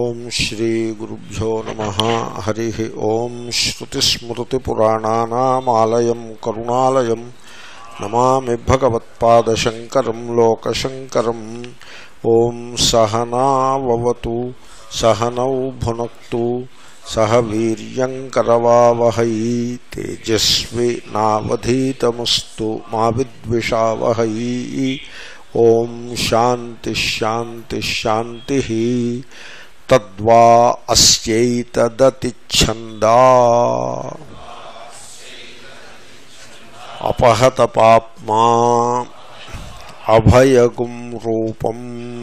ఓం శ్రీ గురుభ్యో నమ హరి ఓం శ్రుతిస్మృతిపురాణానామాలయం కరుణాలయం నమామి భగవత్పాదశంకరం లోకశంకరం ఓం సహనావతు సహనౌ భునక్తు సహ వీర్యంకరవావహై తేజస్వి నావధీతమస్తు మా విద్విషావహై ఓం శాంతి శాంతి శాంతి తద్వా అస్యైతదతిచ్ఛందా అపహత పాప్మా అభయగుం రూపం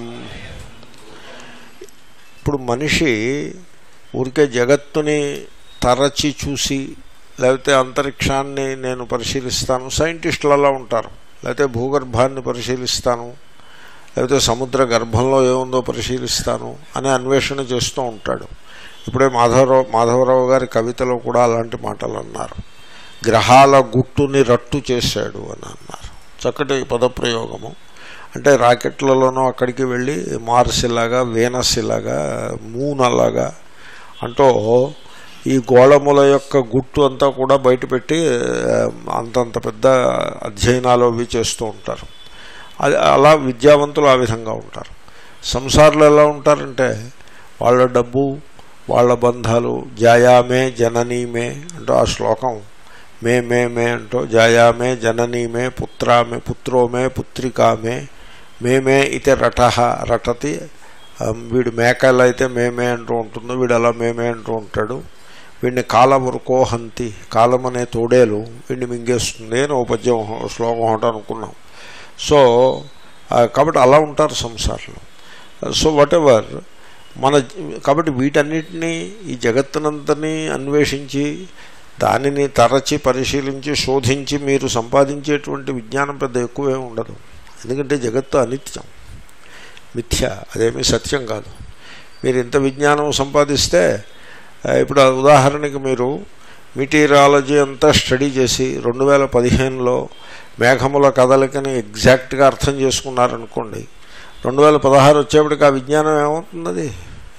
ఇప్పుడు మనిషి ఊరికే జగత్తుని తరచి చూసి లేకపోతే అంతరిక్షాన్ని నేను పరిశీలిస్తాను సైంటిస్టులు అలా ఉంటారు లేకపోతే భూగర్భాన్ని పరిశీలిస్తాను లేకపోతే సముద్ర గర్భంలో ఏముందో పరిశీలిస్తాను అనే అన్వేషణ చేస్తూ ఉంటాడు ఇప్పుడే మాధవరావు మాధవరావు గారి కవితలో కూడా అలాంటి మాటలు అన్నారు గ్రహాల గుట్టుని రట్టు చేశాడు అని అన్నారు చక్కటి పదప్రయోగము అంటే రాకెట్లలోనూ అక్కడికి వెళ్ళి మార్స్ ఇలాగా వేనస్ ఇలాగా మూన్ అలాగా అంటూ ఈ గోళముల యొక్క గుట్టు అంతా కూడా బయటపెట్టి అంతంత పెద్ద అధ్యయనాలు అవి చేస్తూ ఉంటారు అది అలా విద్యావంతులు ఆ విధంగా ఉంటారు సంసారులు ఎలా ఉంటారంటే వాళ్ళ డబ్బు వాళ్ళ బంధాలు జాయామే జననీమే అంటూ ఆ శ్లోకం మే మే మే అంటూ జాయామే జననీమే పుత్రామే పుత్రోమే పుత్రికామే మేమే ఇతే రట రటతి వీడు మేకలు అయితే మేమే అంటూ ఉంటుంది వీడు అలా మేమే అంటూ ఉంటాడు వీడిని కాలమురుకోహంతి కాలం అనే తోడేలు వీడిని మింగేస్తుంది అని ఓ పద్యం శ్లోకం ఒకటి అనుకున్నాం సో కాబట్టి అలా ఉంటారు సంసారంలో సో వాట్ ఎవర్ మన కాబట్టి వీటన్నిటినీ ఈ జగత్తునంతని అన్వేషించి దానిని తరచి పరిశీలించి శోధించి మీరు సంపాదించేటువంటి విజ్ఞానం పెద్ద ఎక్కువే ఉండదు ఎందుకంటే జగత్తు అనిత్యం మిథ్య అదేమీ సత్యం కాదు మీరు ఇంత విజ్ఞానం సంపాదిస్తే ఇప్పుడు ఉదాహరణకి మీరు మీటీరియాలజీ అంతా స్టడీ చేసి రెండు వేల పదిహేనులో మేఘముల కదలికని ఎగ్జాక్ట్గా అర్థం చేసుకున్నారనుకోండి రెండు వేల పదహారు వచ్చేప్పటికి ఆ విజ్ఞానం ఏమవుతుంది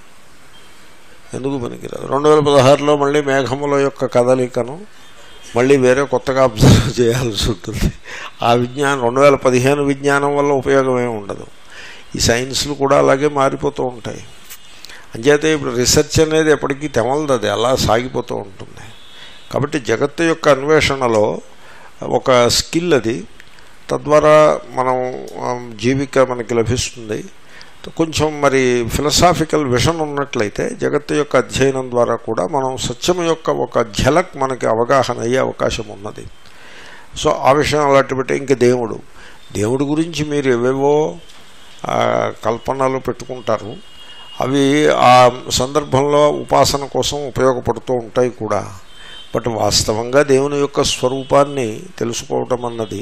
ఎందుకు పనికిరాదు రెండు వేల పదహారులో మళ్ళీ మేఘముల యొక్క కదలికను మళ్ళీ వేరే కొత్తగా అబ్జర్వ్ చేయాల్సి ఉంటుంది ఆ విజ్ఞానం రెండు వేల పదిహేను విజ్ఞానం వల్ల ఉపయోగం ఏమి ఉండదు ఈ సైన్స్లు కూడా అలాగే మారిపోతూ ఉంటాయి అంచేతే ఇప్పుడు రీసెర్చ్ అనేది ఎప్పటికీ తెమలదు అది అలా సాగిపోతూ ఉంటుంది కాబట్టి జగత్తు యొక్క అన్వేషణలో ఒక స్కిల్ అది తద్వారా మనం జీవిక మనకి లభిస్తుంది కొంచెం మరి ఫిలసాఫికల్ విషన్ ఉన్నట్లయితే జగత్తు యొక్క అధ్యయనం ద్వారా కూడా మనం సత్యం యొక్క ఒక ఝలక్ మనకి అవగాహన అయ్యే అవకాశం ఉన్నది సో ఆ విషయం అలాంటి బట్టి ఇంక దేవుడు దేవుడి గురించి మీరు ఏవేవో కల్పనలు పెట్టుకుంటారు అవి ఆ సందర్భంలో ఉపాసన కోసం ఉపయోగపడుతూ ఉంటాయి కూడా బట్ వాస్తవంగా దేవుని యొక్క స్వరూపాన్ని తెలుసుకోవటం అన్నది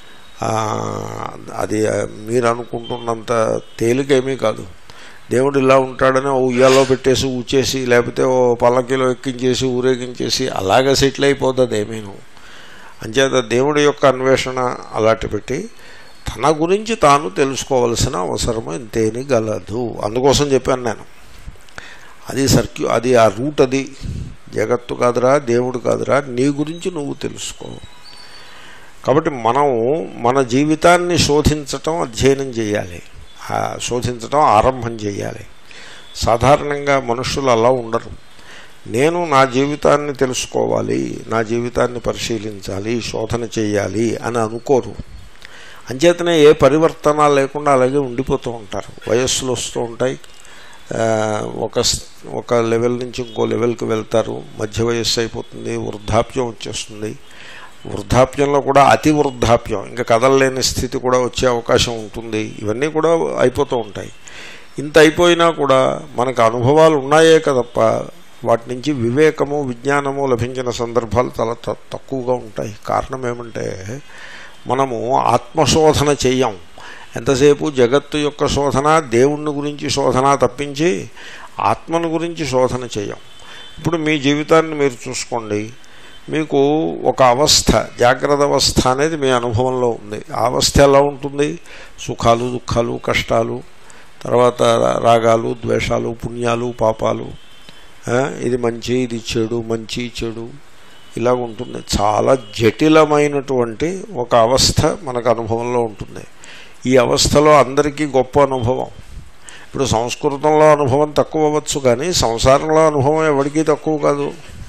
అది మీరు అనుకుంటున్నంత తేలికేమీ కాదు దేవుడు ఇలా ఉంటాడని ఉయ్యాలో పెట్టేసి ఊచేసి లేకపోతే ఓ పల్లకిలో ఎక్కించేసి ఊరేగించేసి అలాగే సెటిల్ అయిపోతుంది ఏమీను అంచేత దేవుడి యొక్క అన్వేషణ అలాంటి పెట్టి తన గురించి తాను తెలుసుకోవలసిన అవసరం ఎంతేని గలదు అందుకోసం చెప్పాను నేను అది సర్క్యూ అది ఆ రూట్ అది జగత్తు కాదురా దేవుడు కాదురా నీ గురించి నువ్వు తెలుసుకో కాబట్టి మనం మన జీవితాన్ని శోధించటం అధ్యయనం చేయాలి శోధించటం ఆరంభం చేయాలి సాధారణంగా మనుషులు అలా ఉండరు నేను నా జీవితాన్ని తెలుసుకోవాలి నా జీవితాన్ని పరిశీలించాలి శోధన చేయాలి అని అనుకోరు అంచేతనే ఏ పరివర్తన లేకుండా అలాగే ఉండిపోతూ ఉంటారు వయస్సులు వస్తూ ఉంటాయి ఒక ఒక లెవెల్ నుంచి ఇంకో లెవెల్కి వెళ్తారు మధ్య వయస్సు అయిపోతుంది వృద్ధాప్యం వచ్చేస్తుంది వృద్ధాప్యంలో కూడా అతి వృద్ధాప్యం ఇంకా కదలలేని స్థితి కూడా వచ్చే అవకాశం ఉంటుంది ఇవన్నీ కూడా అయిపోతూ ఉంటాయి ఇంత అయిపోయినా కూడా మనకు అనుభవాలు ఉన్నాయే కదప్ప వాటి నుంచి వివేకము విజ్ఞానము లభించిన సందర్భాలు చాలా తక్కువగా ఉంటాయి కారణం ఏమంటే మనము ఆత్మశోధన చెయ్యం ఎంతసేపు జగత్తు యొక్క శోధన దేవుణ్ణి గురించి శోధన తప్పించి ఆత్మను గురించి శోధన చేయం ఇప్పుడు మీ జీవితాన్ని మీరు చూసుకోండి మీకు ఒక అవస్థ జాగ్రత్త అవస్థ అనేది మీ అనుభవంలో ఉంది ఆ అవస్థ ఎలా ఉంటుంది సుఖాలు దుఃఖాలు కష్టాలు తర్వాత రాగాలు ద్వేషాలు పుణ్యాలు పాపాలు ఆ, ఇది మంచి ఇది చెడు మంచి చెడు ఇలాగ ఉంటుంది చాలా జటిలమైనటువంటి ఒక అవస్థ మనకు అనుభవంలో ఉంటుంది ఈ అవస్థలో అందరికీ గొప్ప అనుభవం ఇప్పుడు సంస్కృతంలో అనుభవం తక్కువ అవ్వచ్చు కానీ సంసారంలో అనుభవం ఎవరికీ తక్కువ కాదు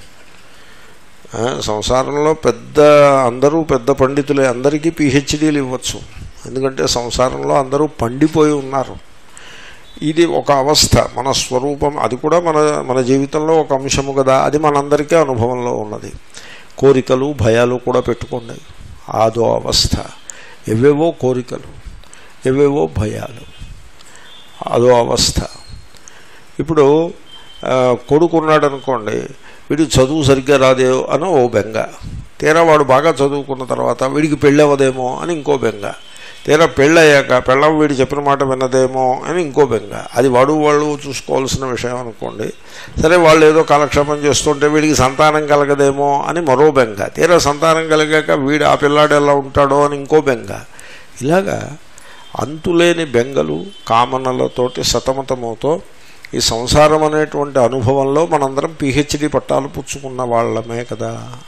ఆ, సంసారంలో పెద్ద అందరూ పెద్ద పండితులే అందరికీ పిహెచ్డీలు ఇవ్వచ్చు ఎందుకంటే సంసారంలో అందరూ పండిపోయి ఉన్నారు ఇది ఒక అవస్థ మన స్వరూపం అది కూడా మన మన జీవితంలో ఒక అంశము కదా అది మనందరికీ అనుభవంలో ఉన్నది కోరికలు భయాలు కూడా పెట్టుకోండి అదో అవస్థ ఎవేవో కోరికలు ఎవేవో భయాలు అదో అవస్థ ఇప్పుడు ఆ, కొడుకున్నాడు అనుకోండి వీడికి చదువు సరిగ్గా రాదే అని ఓ బెంగ తీరా వాడు బాగా చదువుకున్న తర్వాత వీడికి పెళ్ళి అవ్వదేమో అని ఇంకో బెంగ తీరా పెళ్ళయ్యాక పెళ్ళం వీడు చెప్పిన మాట విన్నదేమో అని ఇంకో బెంగ అది వాడు వాళ్ళు చూసుకోవాల్సిన విషయం అనుకోండి సరే వాళ్ళు ఏదో కాలక్షేపం చేస్తుంటే వీడికి సంతానం కలగదేమో అని మరో బెంగ తీరా సంతానం కలిగాక వీడు ఆ పిల్లాడు ఎలా ఉంటాడో అని ఇంకో బెంగ ఇలాగా అంతులేని బెంగలు కామనలతోటి సతమతమవుతో ఈ సంసారం అనేటువంటి అనుభవంలో మనందరం పిహెచ్డి పట్టాలు పుచ్చుకున్న వాళ్ళమే కదా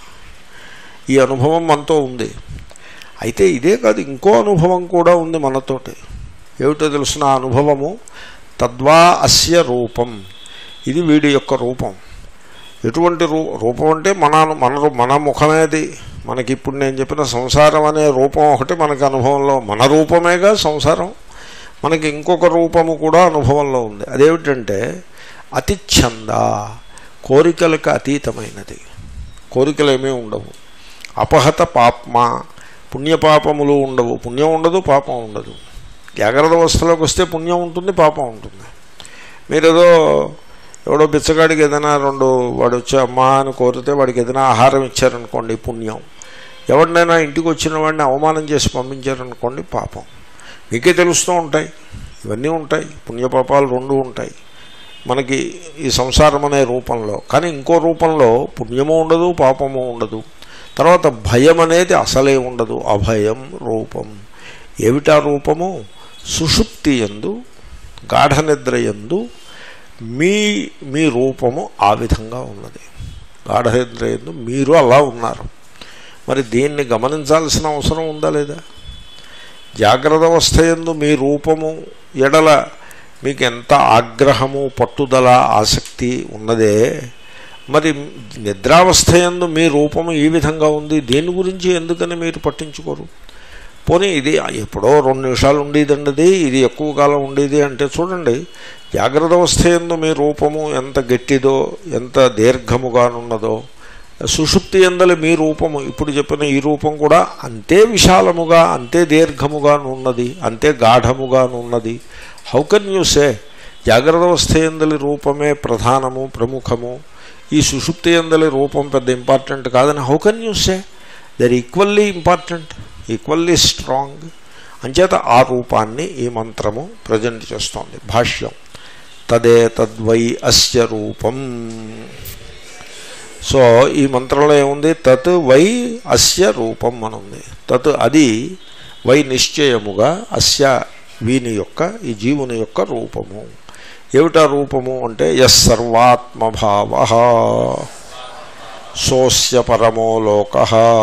ఈ అనుభవం మనతో ఉంది అయితే ఇదే కాదు ఇంకో అనుభవం కూడా ఉంది మనతోటి ఏమిటో తెలుసిన ఆ అనుభవము తద్వా అస్య రూపం ఇది వీడి యొక్క రూపం ఎటువంటి రూ రూపం అంటే మన మన రూ- మన ముఖమేది మనకి ఇప్పుడు నేను చెప్పిన సంసారం అనే రూపం ఒకటి మనకి అనుభవంలో మన రూపమేగా సంసారం మనకి ఇంకొక రూపము కూడా అనుభవంలో ఉంది అదేమిటంటే అతిచ్ఛంద కోరికలకు అతీతమైనది కోరికలు ఏమీ ఉండవు అపహత పాప్మ పుణ్యపాపములు ఉండవు పుణ్యం ఉండదు పాపం ఉండదు జాగ్రత్త అవస్థలోకి వస్తే పుణ్యం ఉంటుంది పాపం ఉంటుంది మీరేదో ఎవడో బిచ్చగాడికి ఏదైనా రెండు వాడు వచ్చి అమ్మా అని కోరితే వాడికి ఏదైనా ఆహారం ఇచ్చారనుకోండి పుణ్యం ఎవరినైనా ఇంటికి వచ్చిన వాడిని అవమానం చేసి పంపించారనుకోండి పాపం మీకే తెలుస్తూ ఉంటాయి ఇవన్నీ ఉంటాయి పుణ్యపాపాలు రెండు ఉంటాయి మనకి ఈ సంసారం అనే రూపంలో కానీ ఇంకో రూపంలో పుణ్యము ఉండదు పాపము ఉండదు తర్వాత భయం అనేది అసలే ఉండదు అభయం రూపం ఏమిటా రూపము సుషుప్తి ఎందు గాఢ నిద్ర ఎందు మీ మీ రూపము ఆ విధంగా ఉన్నది గాఢ నిద్ర ఎందు మీరు అలా ఉన్నారు మరి దీన్ని గమనించాల్సిన అవసరం ఉందా లేదా జాగ్రత్త అవస్థ ఎందు మీ రూపము ఎడల మీకు ఎంత ఆగ్రహము పట్టుదల ఆసక్తి ఉన్నదే మరి నిద్రావస్థ ఎందు మీ రూపము ఈ విధంగా ఉంది దేని గురించి ఎందుకని మీరు పట్టించుకోరు పోనీ ఇది ఎప్పుడో రెండు నిమిషాలు ఉండేదండి అది ఇది ఎక్కువ కాలం ఉండేది అంటే చూడండి జాగ్రత్త అవస్థ ఎందు మీ రూపము ఎంత గట్టిదో ఎంత దీర్ఘముగానున్నదో సుషుప్తి ఎందలి మీ రూపము ఇప్పుడు చెప్పిన ఈ రూపం కూడా అంతే విశాలముగా అంతే దీర్ఘముగా ఉన్నది అంతే గాఢముగా ఉన్నది హౌ కెన్ యూ సే జాగ్రత్త అవస్థ ఎందలి రూపమే ప్రధానము ప్రముఖము ఈ సుషుప్తి ఎందలి రూపం పెద్ద ఇంపార్టెంట్ కాదని how can you say they're equally important equally strong అంచేత ఆ రూపాన్ని ఈ మంత్రము ప్రజెంట్ చేస్తోంది భాష్యం తదే తద్వై అస్య రూపం సో ఈ మంత్రంలో ఏముంది తత్ వై అస్య రూపం అని ఉంది తత్ అది వై నిశ్చయముగా అస్య వీని యొక్క ఈ జీవుని యొక్క రూపము ఏమిటా రూపము అంటే ఎస్ సర్వాత్మభావ సోస్య పరమో లోక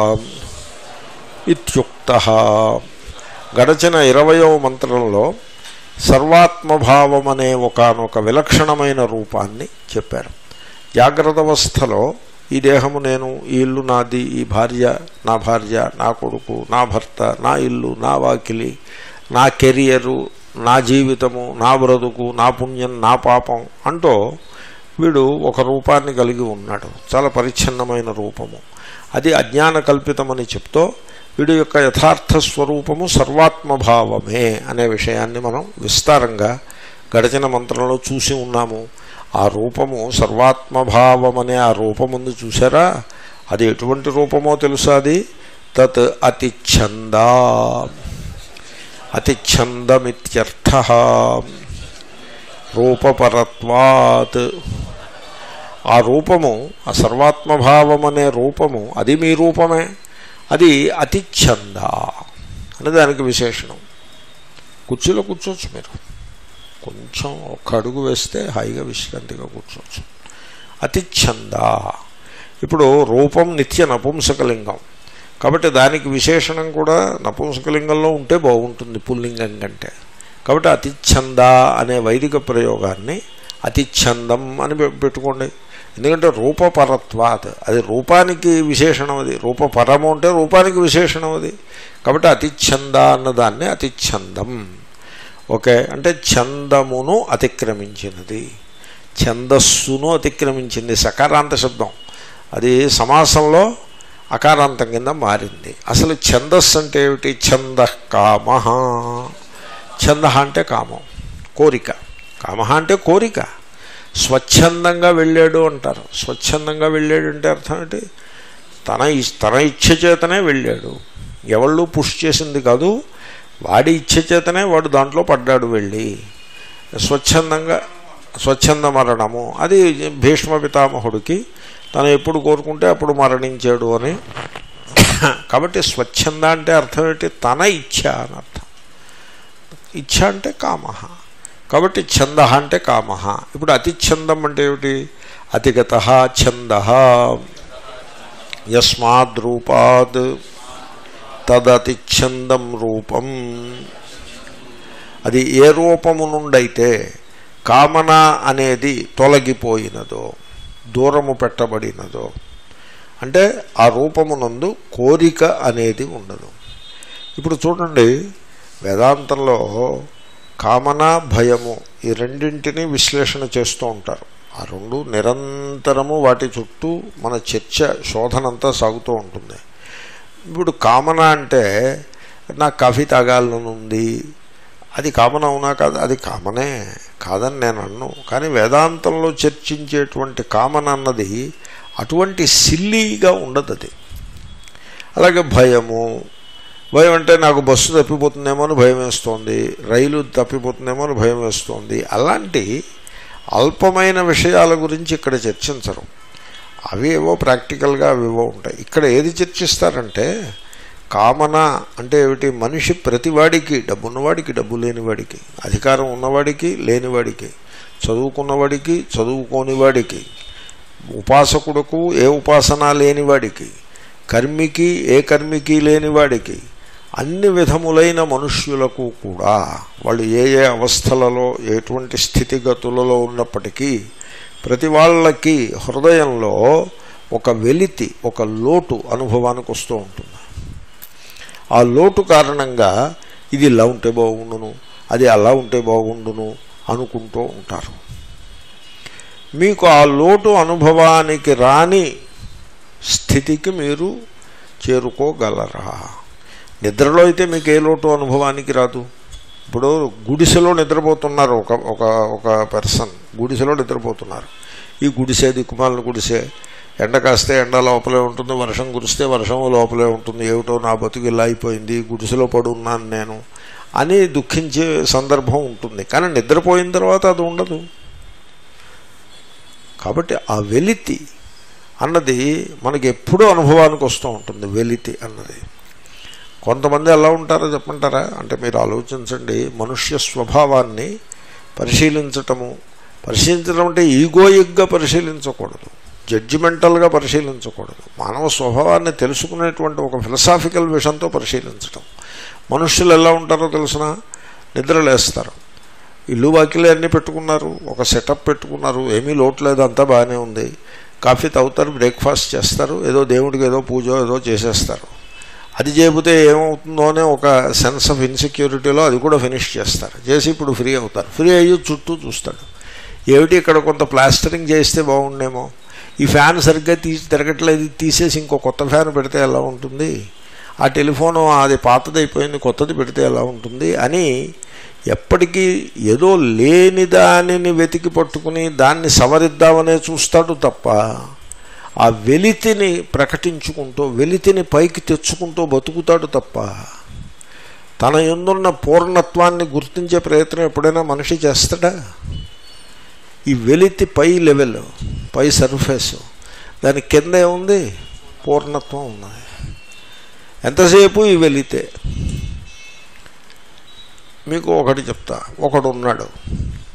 ఇత్యుక్త గడచిన ఇరవయవ మంత్రంలో సర్వాత్మభావం అనే ఒకనొక విలక్షణమైన రూపాన్ని చెప్పారు జాగ్రత్త అవస్థలో ఈ దేహము నేను ఈ ఇల్లు నాది ఈ భార్య నా భార్య నా కొడుకు నా భర్త నా ఇల్లు నా వాకిలి నా కెరియరు నా జీవితము నా బ్రతుకు నా పుణ్యం నా పాపం అంటూ వీడు ఒక రూపాన్ని కలిగి ఉన్నాడు చాలా పరిచ్ఛిన్నమైన రూపము అది అజ్ఞాన కల్పితమని చెప్తూ వీడి యొక్క యథార్థ స్వరూపము సర్వాత్మభావమే అనే విషయాన్ని మనం విస్తారంగా గడిచిన మంత్రంలో చూసి ఉన్నాము ఆ రూపము సర్వాత్మభావం అనే ఆ రూపముందు చూసారా అది ఎటువంటి రూపమో తెలుసా అది తత్ అతిఛందా అతిఛందమిత్యర్థ రూపపరత్వాత్ ఆ రూపము ఆ సర్వాత్మభావం అనే రూపము అది మీ రూపమే అది అతిఛంద అని దానికి విశేషణం కుర్చీలో కూర్చోవచ్చు మీరు కొంచెం ఒక్క అడుగు వేస్తే హాయిగా విశ్రాంతిగా కూర్చోవచ్చు అతిచ్ఛంద ఇప్పుడు రూపం నిత్య నపుంసకలింగం కాబట్టి దానికి విశేషణం కూడా నపుంసకలింగంలో ఉంటే బాగుంటుంది పుల్లింగం కంటే కాబట్టి అతిచ్ఛంద అనే వైదిక ప్రయోగాన్ని అతిచ్ఛందం అని పె- పెట్టుకోండి ఎందుకంటే రూపపరత్వాత్ అది రూపానికి విశేషణం అది రూపపరము అంటే రూపానికి విశేషణం అది కాబట్టి అతిచ్ఛంద అన్నదాన్ని అతిచ్ఛందం ఓకే అంటే ఛందమును అతిక్రమించినది ఛందస్సును అతిక్రమించింది సకారాంత శబ్దం అది సమాసంలో అకారాంతం కింద మారింది అసలు ఛందస్సు అంటే ఏమిటి ఛంద కామ ఛంద అంటే కామం కోరిక కామ అంటే కోరిక స్వచ్ఛందంగా వెళ్ళాడు అంటారు స్వచ్ఛందంగా వెళ్ళాడు అంటే అర్థం ఏంటి తన ఇ- తన ఇచ్ఛ చేతనే వెళ్ళాడు ఎవళ్ళు పుష్ చేసింది కాదు వాడి ఇచ్ఛ చేతనే వాడు దాంట్లో పడ్డాడు వెళ్ళి స్వచ్ఛందంగా స్వచ్ఛంద మరణము అది భీష్మ పితామహుడికి తను ఎప్పుడు కోరుకుంటే అప్పుడు మరణించాడు అని కాబట్టి స్వచ్ఛంద అంటే అర్థం ఏంటి తన ఇచ్ఛ అని అర్థం ఇచ్ఛ అంటే కామ కాబట్టి ఛంద అంటే కామ ఇప్పుడు అతిఛందం అంటే ఏమిటి అతిగత ఛంద యస్మాద్రూపాద్ తదతిఛందం రూపం అది ఏ రూపము నుండైతే కామన అనేది తొలగిపోయినదో దూరము పెట్టబడినదో అంటే ఆ రూపమునందు కోరిక అనేది ఉండదు ఇప్పుడు చూడండి వేదాంతంలో కామన భయము ఈ రెండింటినీ విశ్లేషణ చేస్తూ ఉంటారు ఆ రెండు నిరంతరము వాటి చుట్టూ మన చర్చ శోధనంతా సాగుతూ ఉంటుంది ఇప్పుడు కామన అంటే నాకు కాఫీ తాగాలని ఉంది అది కామన్ అవునా కాదు అది కామనే కాదని నేను అన్ను కానీ వేదాంతంలో చర్చించేటువంటి కామన్ అన్నది అటువంటి సిల్లీగా ఉండదు అది అలాగే భయము భయం అంటే నాకు బస్సు తప్పిపోతుందేమో అని భయం వేస్తోంది రైలు తప్పిపోతుందేమో అని భయం వేస్తోంది అలాంటి అల్పమైన విషయాల గురించి ఇక్కడ చర్చించరు అవి ఏవో ప్రాక్టికల్గా అవేవో ఉంటాయి ఇక్కడ ఏది చర్చిస్తారంటే కామన అంటే ఏమిటి మనిషి ప్రతివాడికి డబ్బు ఉన్నవాడికి డబ్బు లేనివాడికి అధికారం ఉన్నవాడికి లేనివాడికి చదువుకున్నవాడికి చదువుకోనివాడికి ఉపాసకుడుకు ఏ ఉపాసన లేనివాడికి కర్మికి ఏ కర్మికి లేనివాడికి అన్ని విధములైన మనుష్యులకు కూడా వాళ్ళు ఏ ఏ అవస్థలలో ఎటువంటి స్థితిగతులలో ఉన్నప్పటికీ ప్రతి వాళ్ళకి హృదయంలో ఒక వెలితి ఒక లోటు అనుభవానికి వస్తూ ఉంటుంది ఆ లోటు కారణంగా ఇది ఇలా ఉంటే బాగుండును అది అలా ఉంటే బాగుండును అనుకుంటూ ఉంటారు మీకు ఆ లోటు అనుభవానికి రాని స్థితికి మీరు చేరుకోగలరా నిద్రలో అయితే మీకు ఏ లోటు అనుభవానికి రాదు ఇప్పుడు గుడిసెలో నిద్రపోతున్నారు ఒక ఒక ఒక పర్సన్ గుడిసెలో నిద్రపోతున్నారు ఈ గుడిసే దిక్కుమాలను గుడిసే ఎండ కాస్తే ఎండ లోపలే ఉంటుంది వర్షం కురిస్తే వర్షం లోపలే ఉంటుంది ఏమిటో నా బతుకు ఇలా అయిపోయింది గుడిసెలో పడున్నాను నేను అని దుఃఖించే సందర్భం ఉంటుంది కానీ నిద్రపోయిన తర్వాత అది ఉండదు కాబట్టి ఆ వెలితి అన్నది మనకి ఎప్పుడూ అనుభవానికి వస్తూ ఉంటుంది వెలితి అన్నది కొంతమంది ఎలా ఉంటారో చెప్పంటారా అంటే మీరు ఆలోచించండి మనుష్య స్వభావాన్ని పరిశీలించటము పరిశీలించడం అంటే ఈగోయిగ్గా పరిశీలించకూడదు జడ్జిమెంటల్గా పరిశీలించకూడదు మానవ స్వభావాన్ని తెలుసుకునేటువంటి ఒక ఫిలసాఫికల్ విషయంతో పరిశీలించటం మనుష్యులు ఎలా ఉంటారో తెలిసిన నిద్రలేస్తారు ఇల్లు వాకిలే అన్నీ పెట్టుకున్నారు ఒక సెటప్ పెట్టుకున్నారు ఏమీ లోటు లేదు అంతా బాగానే ఉంది కాఫీ తాగుతారు బ్రేక్ఫాస్ట్ చేస్తారు ఏదో దేవుడికి ఏదో పూజ ఏదో చేసేస్తారు అది చేయకపోతే ఏమవుతుందో అనే ఒక సెన్స్ ఆఫ్ ఇన్సెక్యూరిటీలో అది కూడా ఫినిష్ చేస్తారు చేసి ఇప్పుడు ఫ్రీ అవుతారు ఫ్రీ అయ్యి చుట్టూ చూస్తాడు ఏమిటి ఇక్కడ కొంత ప్లాస్టరింగ్ చేస్తే బాగుండేమో ఈ ఫ్యాన్ సరిగ్గా తీసి తిరగట్లేదు ఇది తీసేసి ఇంకో కొత్త ఫ్యాన్ పెడితే ఎలా ఉంటుంది ఆ టెలిఫోన్ అది పాతది అయిపోయింది కొత్తది పెడితే ఎలా ఉంటుంది అని ఎప్పటికీ ఏదో లేని దానిని వెతికి పట్టుకుని దాన్ని సవరిద్దామనే చూస్తాడు తప్ప ఆ వెలితిని ప్రకటించుకుంటూ వెలితిని పైకి తెచ్చుకుంటూ బతుకుతాడు తప్ప తన ఎందున్న పూర్ణత్వాన్ని గుర్తించే ప్రయత్నం ఎప్పుడైనా మనిషి చేస్తాడా ఈ వెలితి పై లెవెల్ పై సర్ఫేస్ దాని కింద ఏముంది పూర్ణత్వం ఉన్నది ఎంతసేపు ఈ వెలితే మీకు ఒకటి చెప్తా ఒకడు ఉన్నాడు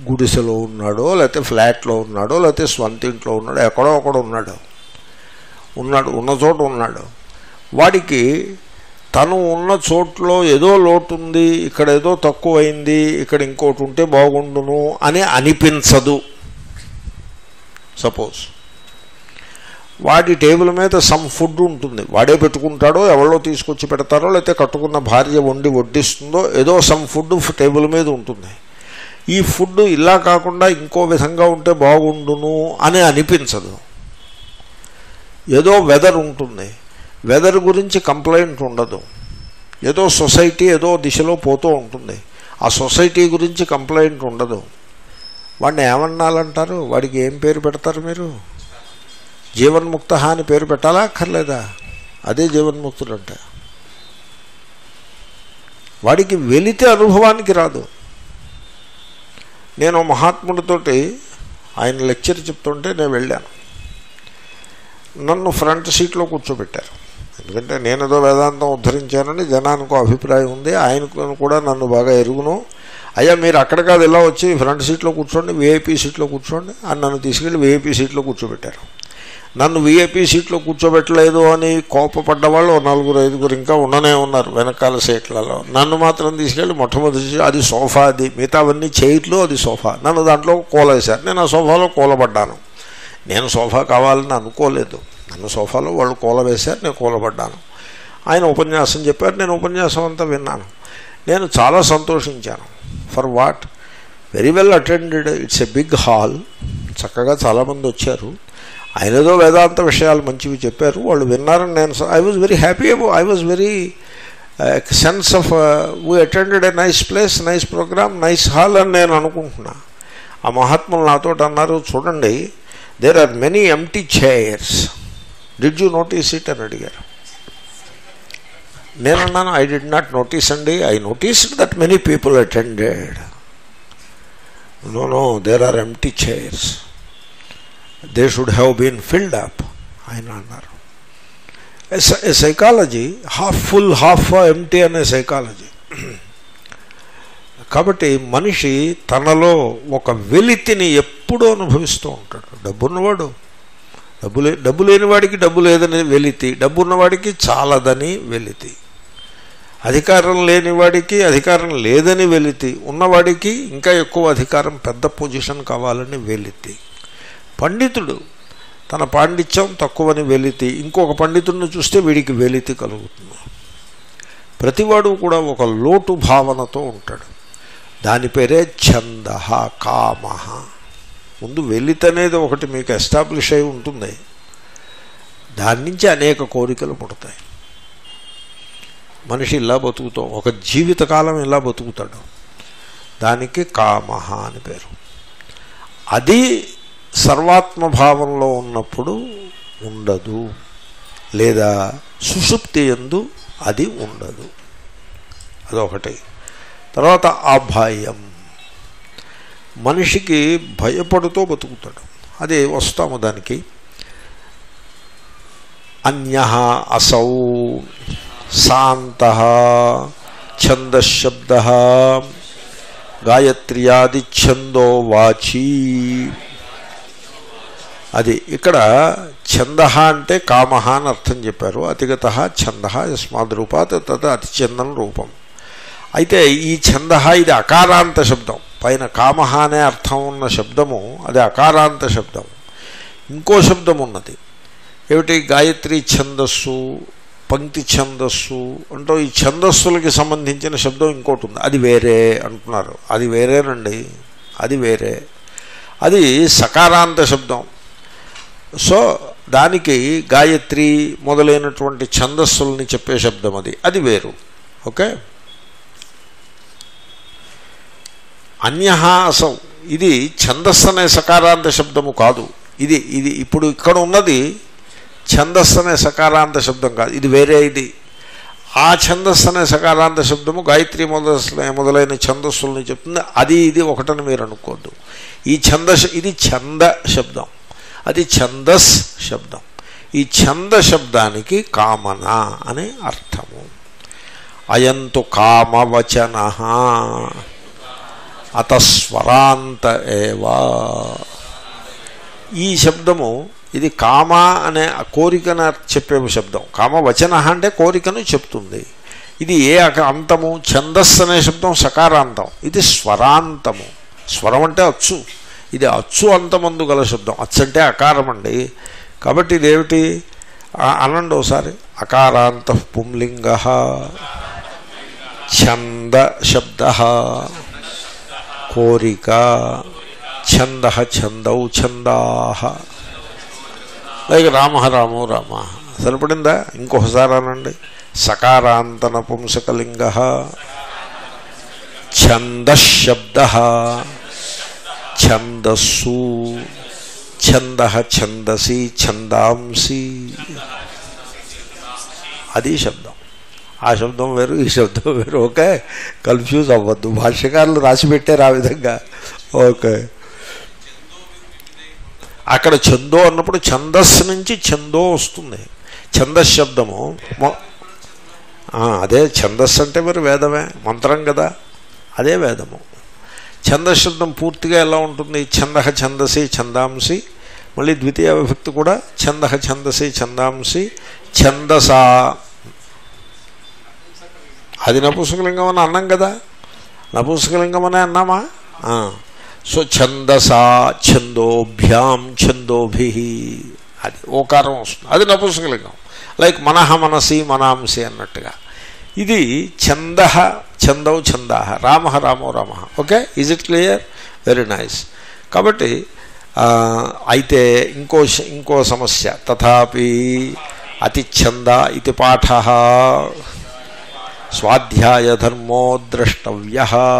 గుడిసెలో ఉన్నాడో లేకపోతే ఫ్లాట్లో ఉన్నాడో లేకపోతే స్వంత ఇంట్లో ఉన్నాడో ఎక్కడో ఒకడు ఉన్నాడు ఉన్నాడు ఉన్న చోట ఉన్నాడు వాడికి తను ఉన్న చోట్లో ఏదో లోటు ఉంది ఇక్కడ ఏదో తక్కువైంది ఇక్కడ ఇంకోటి ఉంటే బాగుండును అని అనిపించదు సపోజ్ వాడి టేబుల్ మీద సమ్ ఫుడ్ ఉంటుంది వాడే పెట్టుకుంటాడో ఎవరో తీసుకొచ్చి పెడతారో లేకపోతే కట్టుకున్న భార్య వండి వడ్డిస్తుందో ఏదో సమ్ ఫుడ్ టేబుల్ మీద ఉంటుంది ఈ ఫుడ్ ఇలా కాకుండా ఇంకో విధంగా ఉంటే బాగుండును అని అనిపించదు ఏదో వెదర్ ఉంటుంది వెదర్ గురించి కంప్లైంట్ ఉండదు ఏదో సొసైటీ ఏదో దిశలో పోతూ ఉంటుంది ఆ సొసైటీ గురించి కంప్లైంట్ ఉండదు వాడిని ఏమన్నాలంటారు వాడికి ఏం పేరు పెడతారు మీరు జీవన్ముక్త అని పేరు పెట్టాలా అక్కర్లేదా అదే జీవన్ముక్తుడు అంటే వాడికి వెలితే అనుభవానికి రాదు నేను మహాత్ముడితోటి ఆయన లెక్చర్ చెప్తుంటే నేను వెళ్ళాను నన్ను ఫ్రంట్ సీట్లో కూర్చోబెట్టారు ఎందుకంటే నేనేదో వేదాంతం ఉద్ధరించానని జనానికి అభిప్రాయం ఉంది ఆయనకు కూడా నన్ను బాగా ఎరుగును అయ్యా మీరు అక్కడ కాదు ఇలా వచ్చి ఫ్రంట్ సీట్లో కూర్చోండి విఐపీ సీట్లో కూర్చోండి అని నన్ను తీసుకెళ్ళి విఐపీ సీట్లో కూర్చోబెట్టారు నన్ను విఐపీ సీట్లో కూర్చోబెట్టలేదు అని కోపపడ్డ వాళ్ళు ఓ నలుగురు ఐదుగురు ఇంకా ఉండనే ఉన్నారు వెనకాల సీట్లలో నన్ను మాత్రం తీసుకెళ్ళి మొట్టమొదటి అది సోఫా అది మిగతావన్నీ చైర్లు అది సోఫా నన్ను దాంట్లో కూలేశారు నేను ఆ సోఫాలో కూలబడ్డాను నేను సోఫా కావాలని అనుకోలేదు నన్ను సోఫాలో వాళ్ళు కూలవేశారు నేను కూలబడ్డాను ఆయన ఉపన్యాసం చెప్పారు నేను ఉపన్యాసం అంతా విన్నాను నేను చాలా సంతోషించాను for what very well attended it's a big hall చక్కగా చాలామంది వచ్చారు ఆయన ఏదో వేదాంత విషయాలు మంచివి చెప్పారు వాళ్ళు విన్నారని నేను I was very happy I was very sense of we attended a nice place nice program nice hall అని నేను అనుకుంటున్నా ఆ మహాత్ములు నాతో అన్నారు చూడండి there are many empty chairs did you notice it అని అడిగారు నేనన్నాను ఐ డిడ్ నాట్ నోటీస్ అండి I noticed that many people attended no no there are empty chairs they should have been filled up ఆయన అన్నారు psychology half full half empty అనే psychology కాబట్టి మనిషి తనలో ఒక వెలితిని ఎప్పుడూ అనుభవిస్తూ ఉంటాడు డబ్బున్నవాడు డబ్బు లే డబ్బు లేనివాడికి డబ్బు లేదని వెలితి డబ్బు ఉన్నవాడికి చాలదని వెలితి అధికారం లేనివాడికి అధికారం లేదని వెలితి ఉన్నవాడికి ఇంకా ఎక్కువ అధికారం పెద్ద పొజిషన్ కావాలని వెలితి పండితుడు తన పాండిత్యం తక్కువని వెలితి ఇంకొక పండితుడిని చూస్తే వీడికి వెలితి కలుగుతుంది ప్రతివాడు కూడా ఒక లోటు భావనతో ఉంటాడు దాని పేరే ఛంద కామ ముందు వెలితి అనేది ఒకటి మీకు ఎస్టాబ్లిష్ అయి ఉంటుంది దాని నుంచి అనేక కోరికలు పుడతాయి మనిషి ఇలా బతుకుతూ ఒక జీవితకాలం ఇలా బతుకుతాడు దానికి కామ అని పేరు అది సర్వాత్మభావంలో ఉన్నప్పుడు ఉండదు లేదా సుషుప్తి ఎందు అది ఉండదు అదొకటి తర్వాత అభయం మనిషికి భయపడుతూ బతుకుతాడు అది వస్తాము దానికి అన్య అసౌ శాంత ఛందశబ్ద గాయత్ర్యాది ఛందో వాచీ అది ఇక్కడ ఛంద అంటే కామ అని అర్థం చెప్పారు అతిగత ఛంద యస్మాద్ రూపాత్ తద్ అతిచందన రూపం అయితే ఈ ఛంద ఇది అకారాంత శబ్దం పైన కామ అనే అర్థం ఉన్న శబ్దము అది అకారాంత శబ్దం ఇంకో శబ్దం ఉన్నది ఏమిటి గాయత్రి ఛందస్సు పంక్తి ఛందస్సు అంటూ ఈ ఛందస్సులకి సంబంధించిన శబ్దం ఇంకోటి ఉంది అది వేరే అంటున్నారు అది వేరేనండి అది వేరే అది సకారాంత శబ్దం సో దానికి గాయత్రి మొదలైనటువంటి ఛందస్సుల్ని చెప్పే శబ్దం అది అది వేరు ఓకే అన్య అసం ఇది ఛందస్సు అనే సకారాంత శబ్దము కాదు ఇది ఇది ఇప్పుడు ఇక్కడ ఉన్నది ఛందస్సు అనే సకారాంత శబ్దం కాదు ఇది వేరే ఇది ఆ ఛందస్సు అనే సకారాంత శబ్దము గాయత్రి మొదల మొదలైన ఛందస్సుల్ని చెప్తుంది అది ఇది ఒకటని మీరు అనుకోద్దు ఈ ఛందస్ ఇది ఛంద శబ్దం అది ఛందస్ శబ్దం ఈ ఛంద శబ్దానికి కామన అనే అర్థము అయంతు కామవచన అతస్వరాంత ఏవా ఈ శబ్దము ఇది కామ అనే ఆ కోరికను చెప్పే శబ్దం కామ వచన అంటే కోరికను చెప్తుంది ఇది ఏ అక- అంతము ఛందస్సు అనే శబ్దం సకారాంతం ఇది స్వరాంతము స్వరం అంటే అచ్చు ఇది అచ్చు అంతమందు గల శబ్దం అచ్చు అంటే అకారం అండి కాబట్టి ఇదేమిటి ఆ- అనండి ఒకసారి అకారాంత పుంలింగ ఛంద శబ్ద కోరిక ఛంద ఛందౌ ఛందా లైక్ రామ రామో రామ సరిపడిందా ఇంకొకసారి అనండి సకారాంత నపుంసకలింగ ఛందశబ్ద ఛందస్సు ఛంద ఛందసి ఛందాంసి అది శబ్దం ఆ శబ్దం వేరు ఈ శబ్దం వేరు ఓకే కన్ఫ్యూజ్ అవ్వద్దు భాష్యకారులు రాసి పెట్టారు ఆ విధంగా ఓకే అక్కడ చందో అన్నప్పుడు ఛందస్సు నుంచి చందో వస్తుంది ఛందస్ శబ్దము మొ- ఆ, అదే ఛందస్సు అంటే మరి వేదమే మంత్రం కదా అదే వేదము ఛందస్ శబ్దం పూర్తిగా ఎలా ఉంటుంది ఛంద ఛందసి ఛందాంసి మళ్ళీ ద్వితీయ విభక్తి కూడా ఛంద ఛందసి ఛందాంసి ఛందసా అది నపుంసకలింగం అని అన్నాం కదా నపుంసకలింగం అనే అన్నామా ఆ. సో ఛందసా ఛందోభ్యాం ఛందోభి అది ఓకారం వస్తుంది అది నపుంసకలింగం లైక్ మనహ మనసి మనాంసి అన్నట్టుగా ఇది ఛంద ఛందౌ ఛందా రామ రామో రామ okay is it clear very nice కాబట్టి ఆ, అయితే ఇంకో శ- ఇంకో సమస్య తథాపి అతిఛంద ఇది పాఠ స్వాధ్యాయ ధర్మో ద్రష్టవ్య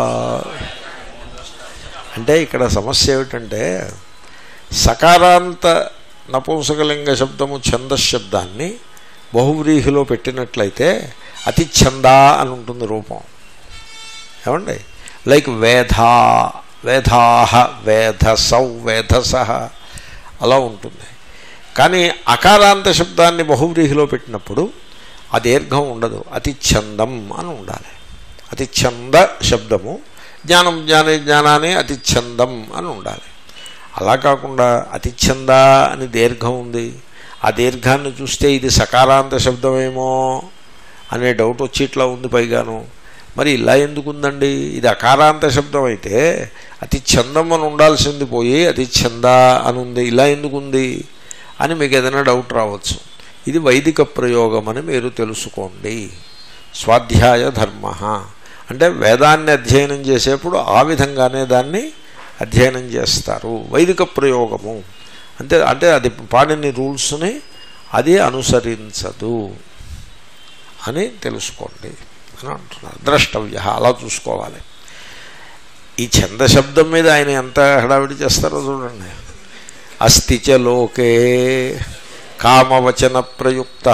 అంటే ఇక్కడ సమస్య ఏమిటంటే సకారాంత నపుంసకలింగ శబ్దము ఛందశబ్దాన్ని బహువ్రీహిలో పెట్టినట్లయితే అతి ఛందా అని ఉంటుంది రూపం ఏమండి లైక్ వేధా వేధాహ వేధసౌ వేధస అలా ఉంటుంది కానీ అకారాంత శబ్దాన్ని బహువ్రీహిలో పెట్టినప్పుడు ఆ దీర్ఘం ఉండదు అతి ఛందం అని ఉండాలి అతి ఛంద శబ్దము జ్ఞానం జ్ఞానే జ్ఞానాన్ని అతి ఛందం అని ఉండాలి అలా కాకుండా అతి ఛంద అని దీర్ఘం ఉంది ఆ దీర్ఘాన్ని చూస్తే ఇది సకారాంత శబ్దమేమో అనే డౌట్ వచ్చి ఇట్లా ఉంది పైగాను మరి ఇలా ఎందుకు ఉందండి ఇది అకారాంత శబ్దం అయితే అతి ఛందం అని ఉండాల్సింది పోయి అతి ఛంద అని ఉంది ఇలా ఎందుకు ఉంది అని మీకు ఏదైనా డౌట్ రావచ్చు ఇది వైదిక ప్రయోగం అని మీరు తెలుసుకోండి స్వాధ్యాయ ధర్మ అంటే వేదాన్ని అధ్యయనం చేసేప్పుడు ఆ విధంగానే దాన్ని అధ్యయనం చేస్తారు వైదిక ప్రయోగము అంటే అంటే అది పాడిన రూల్స్ని అది అనుసరించదు అని తెలుసుకోండి అని అంటున్నారు ద్రష్టవ్య అలా చూసుకోవాలి ఈ ఛంద శబ్దం మీద ఆయన ఎంత హడావిడి చేస్తారో చూడండి అస్తి చ లోకే కామవచన ప్రయుక్త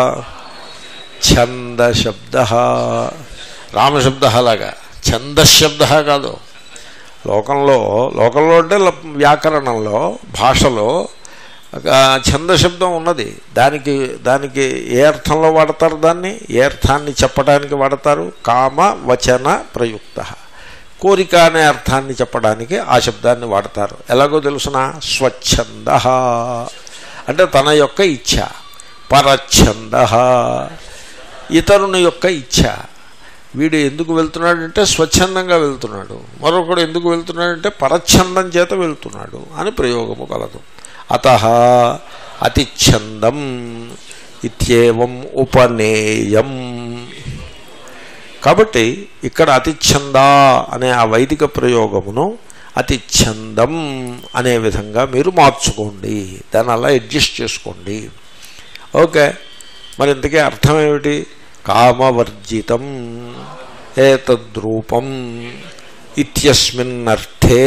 ఛందశబ్ద రామశబ్ద లాగా ఛందశబ్ద కాదు లోకంలో లోకంలో అంటే ల- వ్యాకరణంలో భాషలో ఒక ఛందశబ్దం ఉన్నది దానికి దానికి ఏ అర్థంలో వాడతారు దాన్ని ఏ అర్థాన్ని చెప్పడానికి వాడతారు కామ వచన ప్రయుక్త కోరిక అనే అర్థాన్ని చెప్పడానికి ఆ శబ్దాన్ని వాడతారు ఎలాగో తెలుసిన స్వచ్ఛంద అంటే తన యొక్క ఇచ్ఛ పరచ్ఛంద ఇతరుని యొక్క ఇచ్ఛ వీడు ఎందుకు వెళ్తున్నాడంటే స్వచ్ఛందంగా వెళ్తున్నాడు మరొకడు ఎందుకు వెళ్తున్నాడంటే పరచ్ఛందం చేత వెళ్తున్నాడు అని ప్రయోగము కలదు అత అతిఛందం ఇత్యేవం ఉపనేయం కాబట్టి ఇక్కడ అతిఛంద అనే ఆ వైదిక ప్రయోగమును అతిఛందం అనే విధంగా మీరు మార్చుకోండి దాన్ని అలా అడ్జస్ట్ చేసుకోండి ఓకే మరి ఇంతకీ అర్థం ఏమిటి కామవర్జితం ఏతద్రూపం ఇత్యస్మిన్నర్థే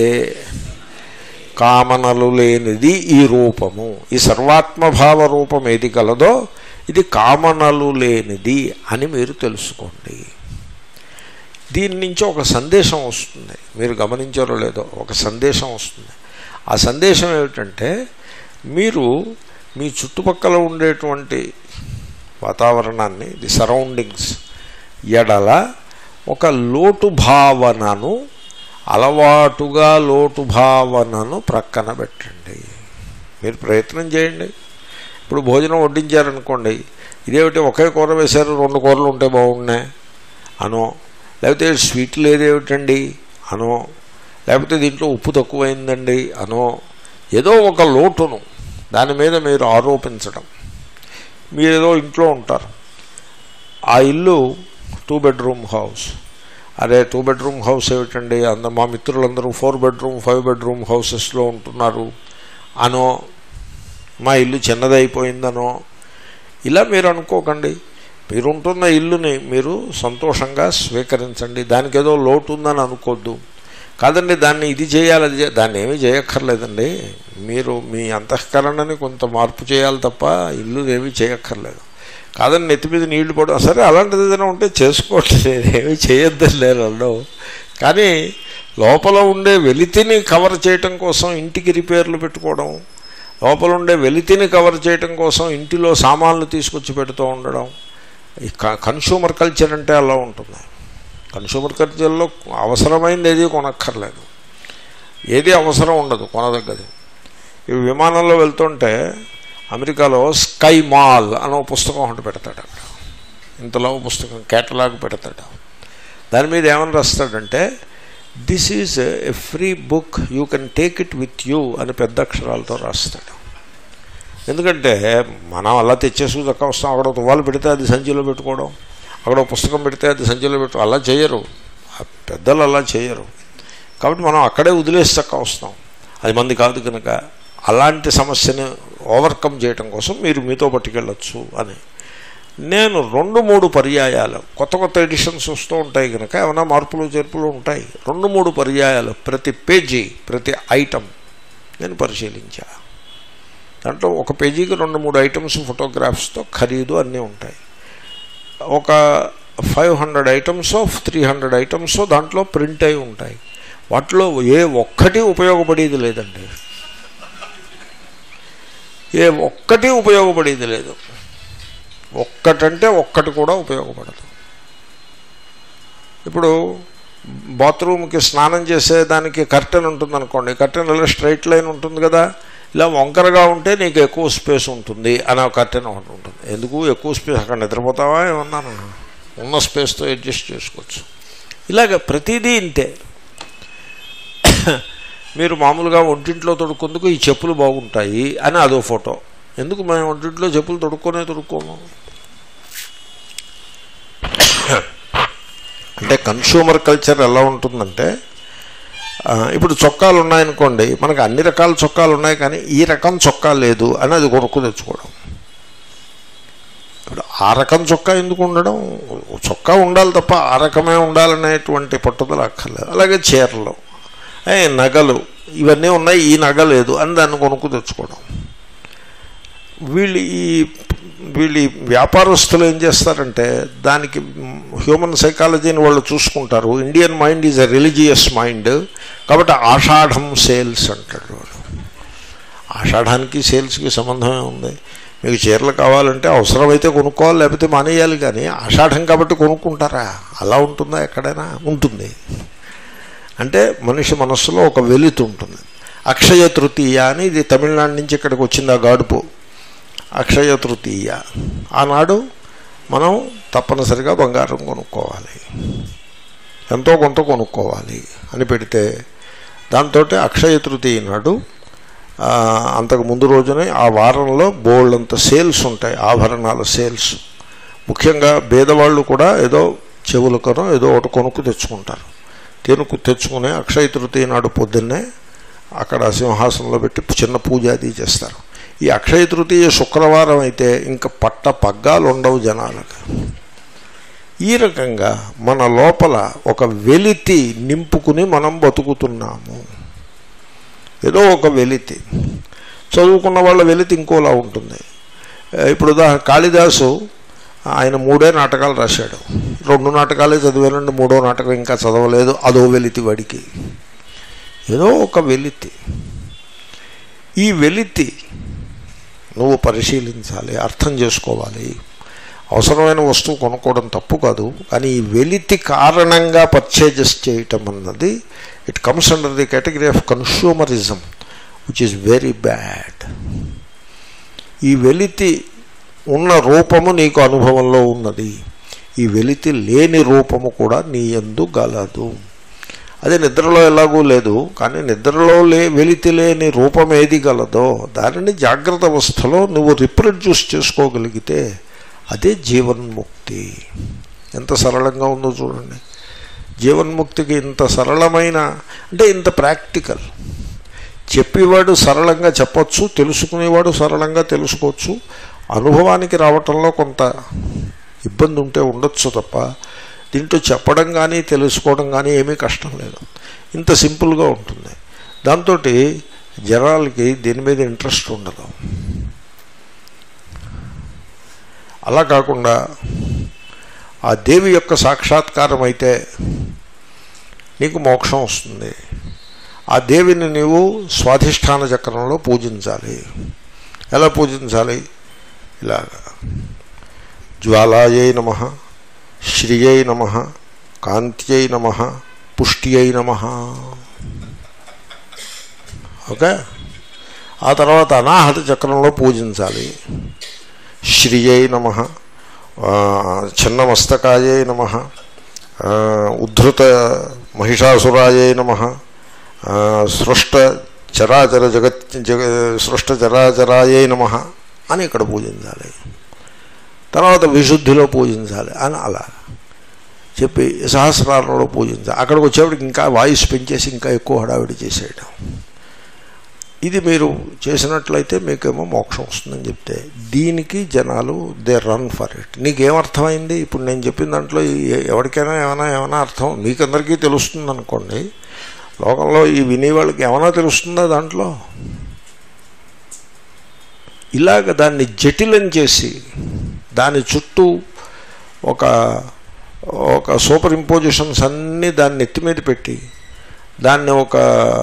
కామనలు లేనిది ఈ రూపము ఈ సర్వాత్మభావ రూపం ఏది కలదో ఇది కామనలు లేనిది అని మీరు తెలుసుకోండి దీని నుంచి ఒక సందేశం వస్తుంది మీరు గమనించారో లేదో ఒక సందేశం వస్తుంది ఆ సందేశం ఏమిటంటే మీరు మీ చుట్టుపక్కల ఉండేటువంటి వాతావరణాన్ని ది సరౌండింగ్స్ ఎడల ఒక లోటు భావనను అలవాటుగా లోటు భావనను ప్రక్కన పెట్టండి మీరు ప్రయత్నం చేయండి ఇప్పుడు భోజనం వడ్డించారనుకోండి ఇదేమిటి ఒకే కూర వేశారు రెండు కూరలు ఉంటే బాగున్నాయి అనో లేకపోతే స్వీట్ లేదేమిటండి అనో లేకపోతే దీంట్లో ఉప్పు తక్కువైందండి అనో ఏదో ఒక లోటును దాని మీద మీరు ఆరోపించడం మీరేదో ఇంట్లో ఉంటారు ఆ ఇల్లు టూ బెడ్రూమ్ హౌస్ అరే టూ బెడ్రూమ్ హౌస్ ఏమిటండి అంద మా మిత్రులందరూ ఫోర్ బెడ్రూమ్ ఫైవ్ బెడ్రూమ్ హౌసెస్లో ఉంటున్నారు అనో మా ఇల్లు చిన్నదైపోయిందనో ఇలా మీరు అనుకోకండి మీరుంటున్న ఇల్లుని మీరు సంతోషంగా స్వీకరించండి దానికి ఏదో లోటు ఉందని అనుకోద్దు కాదండి దాన్ని ఇది చేయాలి అది చే- దాన్ని ఏమీ చేయక్కర్లేదండి మీరు మీ అంతఃకరణని కొంత మార్పు చేయాలి తప్ప ఇల్లు ఏమీ చేయక్కర్లేదు కాదని నెత్తి మీద నీళ్లు పడడం సరే అలాంటిది ఏదైనా ఉంటే చేసుకోండి నేనేమీ చేయొద్దని లేదు అన్నావు కానీ లోపల ఉండే వెలితిని కవర్ చేయటం కోసం ఇంటికి రిపేర్లు పెట్టుకోవడం లోపల ఉండే వెలితిని కవర్ చేయటం కోసం ఇంటిలో సామాన్లు తీసుకొచ్చి పెడుతూ ఉండడం ఈ క- కన్స్యూమర్ కల్చర్ అంటే అలా ఉంటుంది కన్స్యూమర్ కల్చర్లో అవసరమైంది ఏది కొనక్కర్లేదు ఏది అవసరం ఉండదు కొనదగ్గది ఈ విమానంలో వెళ్తుంటే అమెరికాలో స్కై మాల్ అనే ఒక పుస్తకం ఒకటి పెడతాడు అక్కడ ఇంతలో ఒక పుస్తకం కేటలాగ్ పెడతాడు దాని మీద ఏమని రాస్తాడంటే this is a free book you can take it with you అని పెద్ద అక్షరాలతో రాస్తాడు ఎందుకంటే మనం అలా తెచ్చేసి దక్క వస్తాం అక్కడ ఒక తువ్వాలు పెడితే అది సంచిలో పెట్టుకోవడం అక్కడ ఒక పుస్తకం పెడితే అది సంచిలో పెట్టు అలా చేయరు ఆ పెద్దలు అలా చేయరు కాబట్టి మనం అక్కడే వదిలేసి చక్క వస్తాం అది మంది కాదు కనుక అలాంటి సమస్యని ఓవర్కమ్ చేయటం కోసం మీరు మీతో పట్టుకెళ్ళొచ్చు అని నేను రెండు మూడు పర్యాయాలు కొత్త కొత్త ఎడిషన్స్ వస్తూ ఉంటాయి కనుక ఏమైనా మార్పులు చేర్పులు ఉంటాయి రెండు మూడు పర్యాయాలు ప్రతి పేజీ ప్రతి ఐటమ్ నేను పరిశీలించా దాంట్లో ఒక పేజీకి రెండు మూడు ఐటమ్స్ ఫోటోగ్రాఫ్స్తో ఖరీదు అన్నీ ఉంటాయి ఒక five hundred items three hundred items దాంట్లో ప్రింట్ అయి ఉంటాయి వాటిలో ఏ ఒక్కటి ఉపయోగపడేది లేదండి ఏ ఒక్కటి ఉపయోగపడేది లేదు ఒక్కటంటే ఒక్కటి కూడా ఉపయోగపడదు ఇప్పుడు బాత్రూమ్కి స్నానం చేసేదానికి కర్టెన్ ఉంటుంది అనుకోండి కర్టెన్ ఇలా స్ట్రైట్ లైన్ ఉంటుంది కదా ఇలా వంకరగా ఉంటే నీకు ఎక్కువ స్పేస్ ఉంటుంది అని ఒక కర్టెన్ ఒకటి ఉంటుంది ఎందుకు ఎక్కువ స్పేస్ అక్కడ నిద్రపోతావా ఏమన్నాను ఉన్న స్పేస్తో అడ్జస్ట్ చేసుకోవచ్చు ఇలాగ ప్రతిదీ ఇంతే మీరు మామూలుగా ఒంటింట్లో తొడుక్కుందుకు ఈ చెప్పులు బాగుంటాయి అని అదో ఫోటో ఎందుకు మేము ఒంటింట్లో చెప్పులు తొడుక్కొనే తొడుక్కోము అంటే కన్స్యూమర్ కల్చర్ ఎలా ఉంటుందంటే ఆ, ఇప్పుడు చొక్కాలు ఉన్నాయనుకోండి మనకు అన్ని రకాల చొక్కాలు ఉన్నాయి కానీ ఈ రకం చొక్కా లేదు అని అది కొనుక్కు తెచ్చుకోవడం ఇప్పుడు ఆ రకం చొక్కా ఎందుకు ఉండడం చొక్కా ఉండాలి తప్ప ఆ రకమే ఉండాలనేటువంటి పట్టుదల అక్కర్లేదు అలాగే చీరలు ఏ, నగలు ఇవన్నీ ఉన్నాయి ఈ నగ లేదు అని దాన్ని కొనుక్కు తెచ్చుకోవడం వీళ్ళు ఈ వీళ్ళు ఈ వ్యాపారస్తులు ఏం చేస్తారంటే దానికి హ్యూమన్ సైకాలజీని వాళ్ళు చూసుకుంటారు Indian mind is a religious mind కాబట్టి ఆషాఢం సేల్స్ అంటాడు వాడు ఆషాఢానికి సేల్స్కి సంబంధమే ఉంది మీకు చీరలు కావాలంటే అవసరమైతే కొనుక్కోవాలి లేకపోతే మానేయాలి కానీ ఆషాఢం కాబట్టి కొనుక్కుంటారా అలా ఉంటుందా ఎక్కడైనా ఉంటుంది అంటే మనిషి మనస్సులో ఒక వెలితి ఉంటుంది అక్షయ తృతీయ అని ఇది తమిళనాడు నుంచి ఇక్కడికి వచ్చింది ఆ గాడుపు అక్షయ తృతీయ ఆనాడు మనం తప్పనిసరిగా బంగారం కొనుక్కోవాలి ఎంతో కొంత కొనుక్కోవాలి అని పెడితే దాంతో అక్షయ తృతీయ నాడు ఆ, అంతకు ముందు రోజునే ఆ వారంలో బోల్డంత సేల్స్ ఉంటాయి ఆభరణాల సేల్స్ ముఖ్యంగా పేదవాళ్ళు కూడా ఏదో చెవులకనో ఏదో ఒకటి కొనుక్కు తెచ్చుకుంటారు తెనుకు తెచ్చుకుని అక్షయ తృతీయ నాడు పొద్దున్నే అక్కడ సింహాసనంలో పెట్టి చిన్న పూజ అది చేస్తారు ఈ అక్షయ తృతీయ శుక్రవారం అయితే ఇంకా పట్ట పగ్గాలు ఉండవు జనాలకు ఈ రకంగా మన లోపల ఒక వెలితి నింపుకుని మనం బతుకుతున్నాము ఏదో ఒక వెలితి చదువుకున్న వాళ్ళ వెలితి ఇంకోలా ఉంటుంది ఏ, ఇప్పుడు ఉదాహరణ కాళిదాసు ఆయన మూడే నాటకాలు రాశాడు రెండు నాటకాలే చదివానండి మూడో నాటకం ఇంకా చదవలేదు అదో వెలితి వాడికి ఏదో ఒక వెలితి ఈ వెలితి నువ్వు పరిశీలించాలి అర్థం చేసుకోవాలి అవసరమైన వస్తువు కొనుక్కోవడం తప్పు కాదు కానీ ఈ వెలితి కారణంగా పర్చేజెస్ చేయటం అన్నది it comes under the category of consumerism which is very bad ఈ వెలితి ఉన్న రూపము నీకు అనుభవంలో ఉన్నది ఈ వెలితి లేని రూపము కూడా నీ ఎందు గలదు అది నిద్రలో ఎలాగూ లేదు కానీ నిద్రలో లే వెలితి లేని రూపం ఏది గలదో దానిని జాగ్రత్త అవస్థలో నువ్వు రిప్రొడ్యూస్ చేసుకోగలిగితే అదే జీవన్ముక్తి ఎంత సరళంగా ఉందో చూడండి జీవన్ముక్తికి ఇంత సరళమైన అంటే ఇంత ప్రాక్టికల్ చెప్పేవాడు సరళంగా చెప్పొచ్చు తెలుసుకునేవాడు సరళంగా తెలుసుకోవచ్చు అనుభవానికి రావటంలో కొంత ఇబ్బంది ఉంటే ఉండొచ్చు తప్ప దీంట్లో చెప్పడం కానీ తెలుసుకోవడం కానీ ఏమీ కష్టం లేదు ఇంత సింపుల్గా ఉంటుంది దాంతో జనాలకి దీని మీద ఇంట్రెస్ట్ ఉండదు అలా కాకుండా ఆ దేవి యొక్క సాక్షాత్కారం అయితే నీకు మోక్షం వస్తుంది ఆ దేవిని నీవు స్వాధిష్టాన చక్రంలో పూజించాలి ఎలా పూజించాలి ఇలాగా జ్వాలాయై నమ శ్రియై నమ కాంత్యై నమ పుష్ట్యై నమ ఓకే ఆ తర్వాత అనాహత చక్రంలో పూజించాలి శ్రియై నమ చిన్నమస్తకాయై నమ ఉద్ధృత మహిషాసురాయై నమ సృష్ట చరాచర జగత్ జగ సృష్ట చరాచరాయై నమ అని ఇక్కడ పూజించాలి తర్వాత విశుద్ధిలో పూజించాలి అని అలా చెప్పి సహస్రాలలో పూజించాలి అక్కడికి వచ్చేప్పటికి ఇంకా వాయిస్ పెంచేసి ఇంకా ఎక్కువ హడావిడి చేసేయడం ఇది మీరు చేసినట్లయితే మీకేమో మోక్షం వస్తుందని చెప్తే దీనికి జనాలు దే రన్ ఫర్ ఇట్ నీకేమర్థమైంది ఇప్పుడు నేను చెప్పిన దాంట్లో ఎవరికైనా ఏమైనా ఏమైనా అర్థం మీకందరికీ తెలుస్తుంది అనుకోండి లోకంలో ఈ వినేవాళ్ళకి ఏమైనా తెలుస్తుందా దాంట్లో ఇలాగ దాన్ని జటిలం చేసి దాని చుట్టూ ఒక ఒక సూపర్ ఇంపోజిషన్స్ అన్నీ దాన్ని నెత్తి మీద పెట్టి దాన్ని ఒక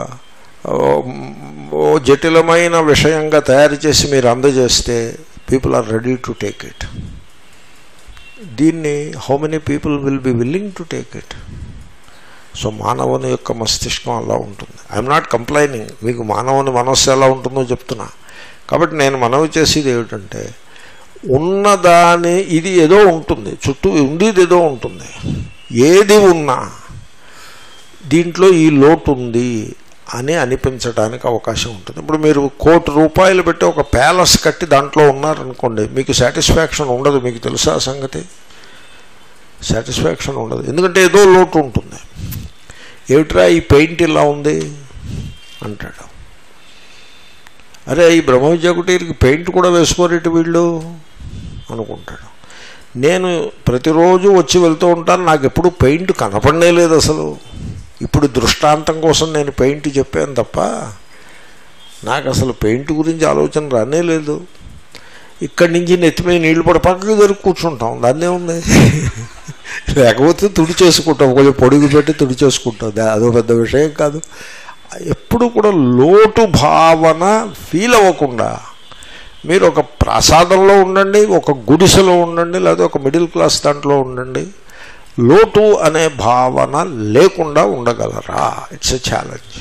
ఓ జటిలమైన విషయంగా తయారు చేసి మీరు అందజేస్తే people are ready to take it దీన్ని how many people will be willing to take it so మానవుని యొక్క మస్తిష్కం అలా ఉంటుంది ఐఎమ్ నాట్ కంప్లైనింగ్ మీకు మానవుని మనస్సు ఎలా ఉంటుందో చెప్తున్నా కాబట్టి నేను మనవి చేసేది ఏమిటంటే ఉన్నదాని ఇది ఏదో ఉంటుంది చుట్టూ ఉండేది ఏదో ఉంటుంది ఏది ఉన్నా దీంట్లో ఈ లోటు ఉంది అని అనిపించడానికి అవకాశం ఉంటుంది ఇప్పుడు మీరు కోటి రూపాయలు పెట్టి ఒక ప్యాలెస్ కట్టి దాంట్లో ఉన్నారనుకోండి మీకు సాటిస్ఫాక్షన్ ఉండదు మీకు తెలుసా సంగతి సాటిస్ఫాక్షన్ ఉండదు ఎందుకంటే ఏదో లోటు ఉంటుంది ఏమిట్రా ఈ పెయింట్ ఇలా ఉంది అంటాడు అరే ఈ బ్రహ్మ విద్యా కుటీరికి పెయింట్ కూడా వేసుకోరేటి వీళ్ళు అనుకుంటాడు నేను ప్రతిరోజు వచ్చి వెళ్తూ ఉంటాను నాకు ఎప్పుడు పెయింట్ కనపడనే లేదు అసలు ఇప్పుడు దృష్టాంతం కోసం నేను పెయింట్ చెప్పాను తప్ప నాకు అసలు పెయింట్ గురించి ఆలోచన రానే లేదు ఇక్కడి నుంచి నెత్తిమీద నీళ్లు పడి పక్కకి దొరికి కూర్చుంటాం దాన్నే ఉంది లేకపోతే తుడి చేసుకుంటాం కొంచెం పొడుగు పెట్టి తుడి చేసుకుంటాం అదో పెద్ద విషయం కాదు ఎప్పుడు కూడా లోటు భావన ఫీల్ అవ్వకుండా మీరు ఒక ప్రసాదంలో ఉండండి ఒక గుడిసెలో ఉండండి లేదా ఒక మిడిల్ క్లాస్ దాంట్లో ఉండండి లోటు అనే భావన లేకుండా ఉండగలరా ఇట్స్ ఎ ఛాలెంజ్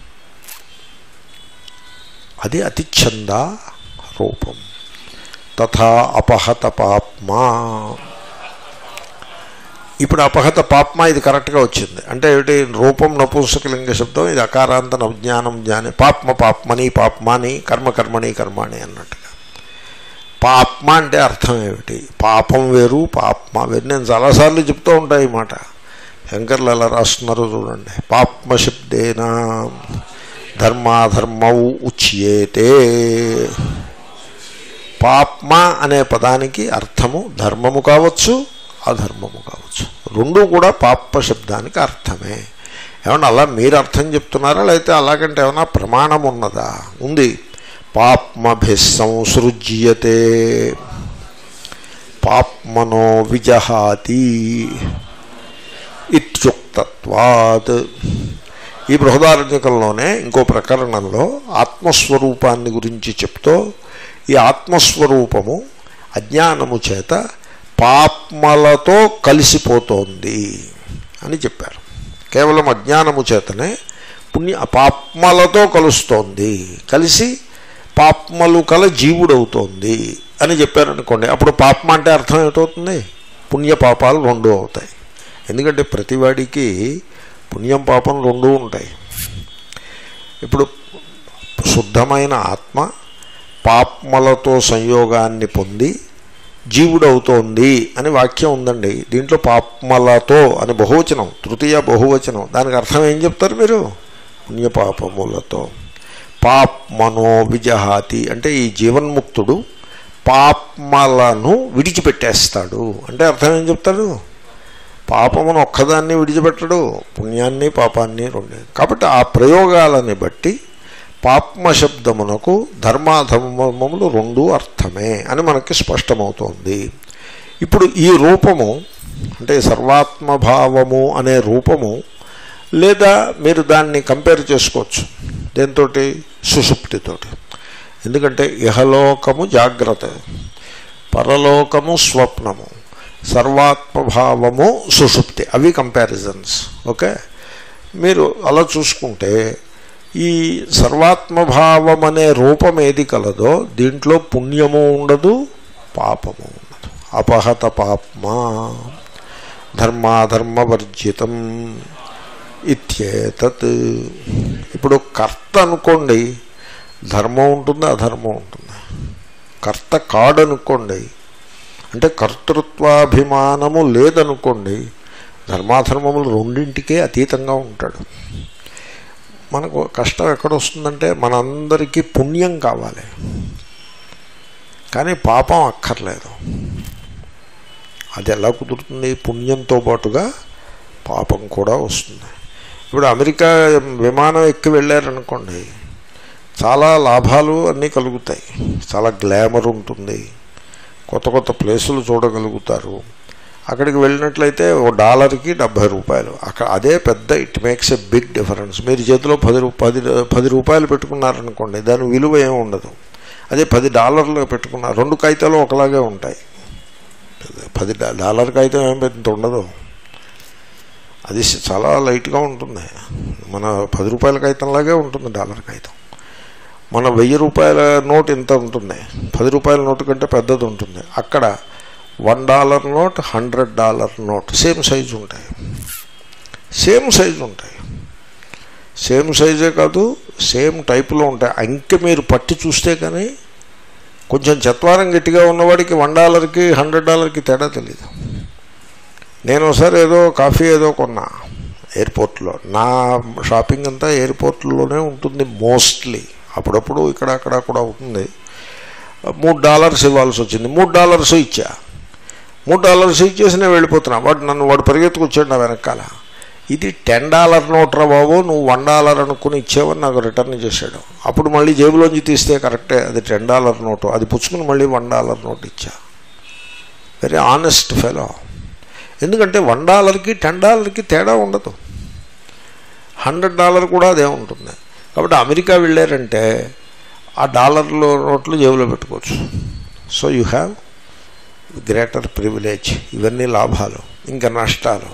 అది అతిచ్ఛంద రూపం తథా అపహత పాప్మా ఇప్పుడు అపహత పాప్మా ఇది కరెక్ట్గా వచ్చింది అంటే ఏమిటి రూపం నపుంసకలింగ శబ్దం ఇది అకారాంత నజ్ఞానం జ్ఞాని పాప్మ పాప్మని పాప్మాని కర్మ కర్మణి కర్మాణి అన్నట్టుగా పాప్మ అంటే అర్థం ఏమిటి పాపం వేరు పాప్మ వేరు నేను చాలాసార్లు చెప్తూ ఉంటాయి ఈ మాట శంకర్లు ఎలా రాస్తున్నారో చూడండి పాప్మ శబ్దేనా ధర్మాధర్మౌ ఉచ్యేతే పాప్మ అనే పదానికి అర్థము ధర్మము కావచ్చు అధర్మము కావచ్చు రెండు కూడా పాప శబ్దానికి అర్థమే ఏమన్నా అలా మీరు అర్థం చెప్తున్నారా లేకపోతే అలాగంటే ఏమన్నా ప్రమాణం ఉన్నదా ఉంది పాప్మభి సంసృజ్యతే పాప్మనో విజహాతి ఇత్యుక్తత్వాత్ ఈ బృహదారణ్యకంలోనే ఇంకో ప్రకరణంలో ఆత్మస్వరూపాన్ని గురించి చెప్తూ ఈ ఆత్మస్వరూపము అజ్ఞానము చేత పాప్మలతో కలిసిపోతోంది అని చెప్పారు కేవలం అజ్ఞానము చేతనే పుణ్య పాప్మలతో కలుస్తోంది కలిసి పాప్మలు కల జీవుడవుతోంది అని చెప్పారనుకోండి అప్పుడు పాపం అంటే అర్థం ఏమవుతుంది పుణ్య పాపాలు రెండు అవుతాయి ఎందుకంటే ప్రతివాడికి పుణ్యం పాపం రెండూ ఉంటాయి ఇప్పుడు శుద్ధమైన ఆత్మ పాప్మలతో సంయోగాన్ని పొంది జీవుడవుతోంది అని వాక్యం ఉందండి దీంట్లో పాప్మలతో అని బహువచనం తృతీయ బహువచనం దానికి అర్థం ఏం చెప్తారు మీరు పుణ్యపాపములతో పాప్మనో విజహాతి అంటే ఈ జీవన్ముక్తుడు పాప్మలను విడిచిపెట్టేస్తాడు అంటే అర్థం ఏం చెప్తాడు పాపమును ఒక్కదాన్ని విడిచిపెట్టడు పుణ్యాన్ని పాపాన్ని రెండే కాబట్టి ఆ ప్రయోగాలని బట్టి పాప్మ శబ్దమునకు ధర్మాధర్మములు రెండూ అర్థమే అని మనకి స్పష్టమవుతోంది ఇప్పుడు ఈ రూపము అంటే సర్వాత్మభావము అనే రూపము లేదా మీరు దాన్ని కంపేర్ చేసుకోవచ్చు దేంతో సుషుప్తితోటి ఎందుకంటే ఇహలోకము జాగ్రత్త పరలోకము స్వప్నము సర్వాత్మభావము సుషుప్తి అవి కంపారిజన్స్ ఓకే మీరు అలా చూసుకుంటే ఈ సర్వాత్మభావం అనే రూపం ఏది కలదో దీంట్లో పుణ్యము ఉండదు పాపము ఉండదు అపహత పాప్మా ధర్మాధర్మవర్జితం ఇత్యేతత్ ఇప్పుడు కర్త అనుకోండి ధర్మం ఉంటుంది అధర్మం ఉంటుంది కర్త కాడనుకోండి అంటే కర్తృత్వాభిమానము లేదనుకోండి ధర్మాధర్మములు రెండింటికే అతీతంగా ఉంటాడు మనకు కష్టం ఎక్కడ వస్తుందంటే మనందరికీ పుణ్యం కావాలి కానీ పాపం అక్కర్లేదు అది ఎలా కుదురుతుంది పుణ్యంతో పాటుగా పాపం కూడా వస్తుంది ఇప్పుడు అమెరికా విమానం ఎక్కి వెళ్ళారనుకోండి చాలా లాభాలు అన్నీ కలుగుతాయి చాలా గ్లామర్ ఉంటుంది కొత్త కొత్త ప్లేసులు చూడగలుగుతారు అక్కడికి వెళ్ళినట్లయితే ఓ డాలర్కి డెబ్భై రూపాయలు అక్కడ అదే పెద్ద it makes a big difference మీరు చేతిలో పది రూ పది పది రూపాయలు పెట్టుకున్నారనుకోండి దాని విలువ ఏమి ఉండదు అదే పది డాలర్లు పెట్టుకున్నారు రెండు కాగితాలు ఒకలాగే ఉంటాయి పది డా- డాలర్ కాగితం ఏం పెద్ద ఉండదు అది చాలా లైట్గా ఉంటుంది మన పది రూపాయల కాగితంలాగే ఉంటుంది డాలర్ కాగితం మన వెయ్యి రూపాయల నోట్ ఇంత ఉంటుంది పది రూపాయల నోటు కంటే పెద్దది ఉంటుంది అక్కడ one dollar note hundred dollar note same size ఉంటాయి సేమ్ సైజు ఉంటాయి సేమ్ సైజే కాదు సేమ్ టైపులో ఉంటాయి అంకె మీరు పట్టి చూస్తే కానీ కొంచెం చత్వారం గట్టిగా ఉన్నవాడికి వన్ డాలర్కి హండ్రెడ్ డాలర్కి తేడా తెలియదు నేను ఒకసారి ఏదో కాఫీ ఏదో కొన్నా ఎయిర్పోర్ట్లో నా షాపింగ్ అంతా ఎయిర్పోర్ట్లోనే ఉంటుంది మోస్ట్లీ అప్పుడప్పుడు ఇక్కడ అక్కడ కూడా ఉంటుంది మూడు డాలర్స్ ఇవ్వాల్సి వచ్చింది మూడు డాలర్స్ ఇచ్చా మూడు డాలర్స్ ఇచ్చేసి నేను వెళ్ళిపోతున్నా వాడు నన్ను వాడు పరిగెత్తుకొచ్చాడు నా వెనకాల ఇది టెన్ డాలర్ నోట్రా బాబు నువ్వు వన్ డాలర్ అనుకుని ఇచ్చావని నాకు రిటర్న్ చేశాడు అప్పుడు మళ్ళీ జేబులోంచి తీస్తే కరెక్టే అది టెన్ డాలర్ నోటు అది పుచ్చుకుని మళ్ళీ వన్ డాలర్ నోట్ ఇచ్చా వెరీ ఆనెస్ట్ ఫెలో ఎందుకంటే వన్ డాలర్కి టెన్ డాలర్కి తేడా ఉండదు హండ్రెడ్ డాలర్ కూడా అదే ఉంటుంది కాబట్టి అమెరికా వెళ్ళారంటే ఆ డాలర్లో నోట్లు జేబులో పెట్టుకోవచ్చు so you have greater privilege ఇవన్నీ లాభాలు ఇంకా నష్టాలు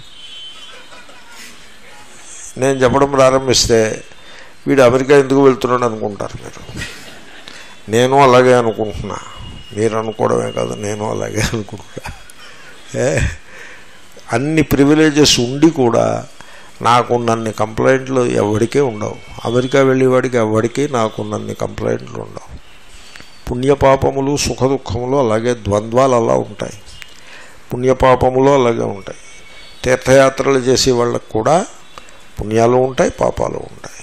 నేను చెప్పడం ప్రారంభిస్తే వీడు అమెరికా ఎందుకు వెళ్తున్నాడు అనుకుంటారు మీరు నేను అలాగే అనుకుంటున్నా మీరు అనుకోవడమే కాదు నేను అలాగే అనుకుంటున్నా ఏ అన్ని ప్రివిలేజెస్ ఉండి కూడా నాకున్నన్ని కంప్లైంట్లు ఎవరికీ ఉండవు అమెరికా వెళ్ళేవాడికి ఎవరికి నాకున్నన్ని కంప్లైంట్లు ఉండవు పుణ్యపాపములు సుఖ దుఃఖములు అలాగే ద్వంద్వాలు అలా ఉంటాయి పుణ్యపాపములు అలాగే ఉంటాయి తీర్థయాత్రలు చేసే వాళ్ళకు కూడా పుణ్యాలు ఉంటాయి పాపాలు ఉంటాయి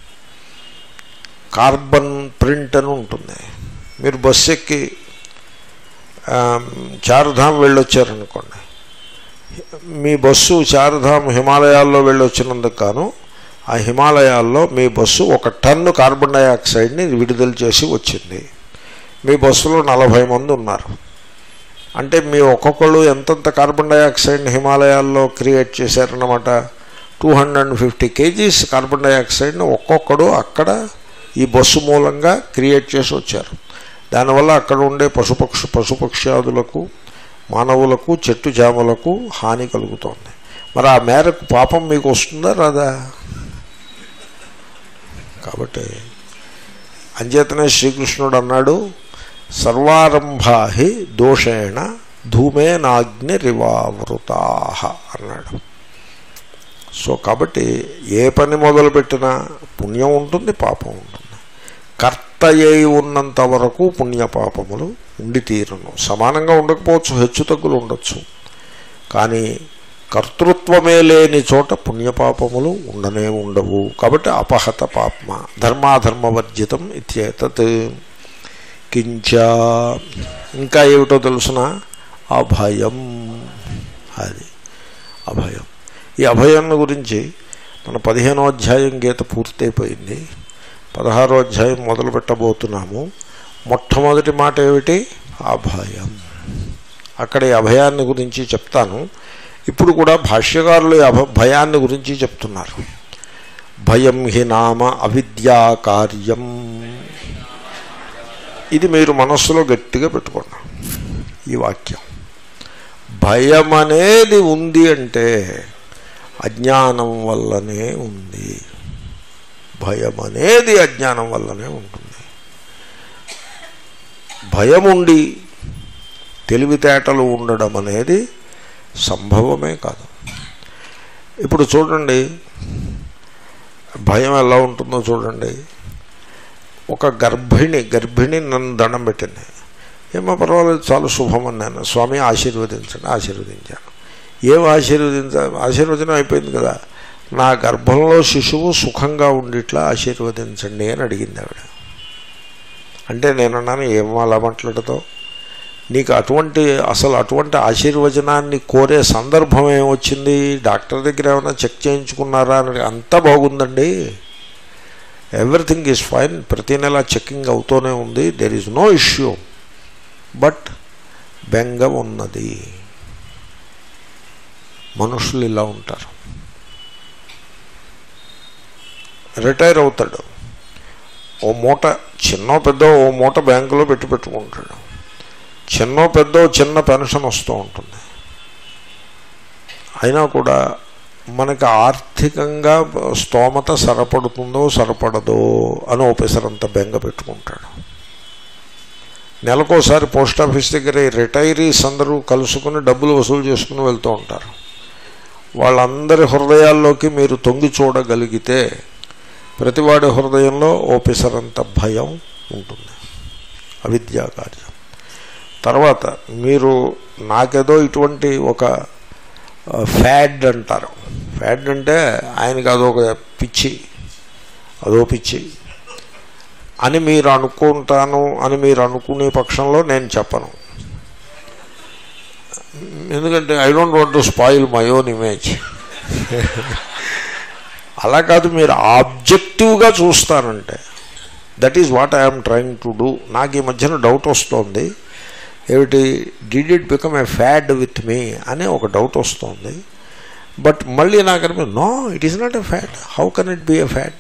కార్బన్ ప్రింట్ అని ఉంటుంది మీరు బస్సు ఎక్కి ఆ, చారుధామ్ వెళ్ళొచ్చారనుకోండి మీ బస్సు చారుధామ్ హిమాలయాల్లో వెళ్ళొచ్చినందుకు గాను ఆ హిమాలయాల్లో మీ బస్సు ఒక టన్ను కార్బన్ డైఆక్సైడ్ని విడుదల చేసి వచ్చింది మీ బస్సులో నలభై మంది ఉన్నారు అంటే మీ ఒక్కొక్కళ్ళు ఎంతెంత కార్బన్ డైఆక్సైడ్ని హిమాలయాల్లో క్రియేట్ చేశారన్నమాట two hundred and fifty KGs carbon డైఆక్సైడ్ని ఒక్కొక్కడు అక్కడ ఈ బస్సు మూలంగా క్రియేట్ చేసి వచ్చారు దానివల్ల అక్కడ ఉండే పశుపక్షు పశుపక్ష్యాదులకు మానవులకు చెట్టు చేమలకు హాని కలుగుతోంది మరి ఆ మేరకు పాపం మీకు వస్తుందా రాదా కాబట్టి అంచేతనే శ్రీకృష్ణుడు అన్నాడు సర్వారంభా హి దోషేణ ధూమేనాగ్నిరివావృతా అన్నాడు సో కాబట్టి ఏ పని మొదలుపెట్టినా పుణ్యం ఉంటుంది పాపం ఉంటుంది కర్త అయి ఉన్నంత వరకు పుణ్యపాపములు ఉండి తీరును సమానంగా ఉండకపోవచ్చు హెచ్చు తగ్గులు ఉండొచ్చు కానీ కర్తృత్వమే లేని చోట పుణ్యపాపములు ఉండనే ఉండవు కాబట్టి అపహత పాప్మ ధర్మాధర్మవర్జితం ఇత్యేతత్ కించ ఇంకా ఏమిటో తెలుసిన అభయం అది అభయం ఈ అభయం గురించి మన పదిహేనో అధ్యాయం గీత పూర్తయిపోయింది పదహారో అధ్యాయం మొదలు పెట్టబోతున్నాము మొట్టమొదటి మాట ఏమిటి అభయం అక్కడ ఈ అభయాన్ని గురించి చెప్తాను ఇప్పుడు కూడా భాష్యకారులు ఈ అభ భయాన్ని గురించి చెప్తున్నారు భయం హి నామ అవిద్యా కార్యం ఇది మీరు మనస్సులో గట్టిగా పెట్టుకోండి ఈ వాక్యం భయం అనేది ఉంది అంటే అజ్ఞానం వల్లనే ఉంది భయం అనేది అజ్ఞానం వల్లనే ఉంటుంది భయం ఉండి తెలివితేటలు ఉండడం అనేది సంభవమే కాదు ఇప్పుడు చూడండి భయం ఎలా ఉంటుందో చూడండి ఒక గర్భిణి గర్భిణి నన్ను దండం పెట్టింది ఏమో పర్వాలేదు చాలా శుభం అన్నాను స్వామి ఆశీర్వదించండి ఆశీర్వదించాను ఏం ఆశీర్వదించ ఆశీర్వచనం అయిపోయింది కదా నా గర్భంలో శిశువు సుఖంగా ఉండిట్లా ఆశీర్వదించండి అని అడిగింది ఆవిడ అంటే నేనన్నాను ఏం అలా మాట్లాడతావు నీకు అటువంటి అసలు అటువంటి ఆశీర్వచనాన్ని కోరే సందర్భం ఏమొచ్చింది డాక్టర్ దగ్గర ఏమైనా చెక్ చేయించుకున్నారా అని అంతా బాగుందండి ఎవ్రీథింగ్ ఈజ్ ఫైన్ ప్రతి నెల చెక్కింగ్ అవుతూనే ఉంది there is no issue but బెంగ ఉన్నది మనుషులు ఇలా ఉంటారు రిటైర్ అవుతాడు ఓ మూట చిన్న పెద్ద ఓ మూట బ్యాంకులో పెట్టి పెట్టుకుంటాడు చిన్న పెద్ద చిన్న పెన్షన్ వస్తూ ఉంటుంది అయినా కూడా మనకి ఆర్థికంగా స్తోమత సరపడుతుందో సరపడదో అని ఓపెసరంత బెంగ పెట్టుకుంటాడు నెలకోసారి పోస్ట్ ఆఫీస్ దగ్గర ఈ రిటైరీస్ అందరూ కలుసుకుని డబ్బులు వసూలు చేసుకుని వెళ్తూ ఉంటారు వాళ్ళందరి హృదయాల్లోకి మీరు తొంగి చూడగలిగితే ప్రతివాడి హృదయంలో ఓపెసరంత భయం ఉంటుంది అవిద్యా కార్యం తర్వాత మీరు నాకేదో ఇటువంటి ఒక ఫ్యాడ్ అంటారు ఫ్యాడ్ అంటే ఆయనకి అదొక పిచ్చి అదో పిచ్చి అని మీరు అనుకుంటాను అని మీరు అనుకునే పక్షంలో నేను చెప్పను ఎందుకంటే I don't want to spoil my own image అలా కాదు మీరు ఆబ్జెక్టివ్గా చూస్తానంటే that is what I'm trying to do నాకు ఈ మధ్యన డౌట్ వస్తుంది ఏమిటి did it become a fad with me అనే ఒక డౌట్ వస్తుంది బట్ మళ్ళీ నాకు అనిపి no it is not a fad how can it be a fad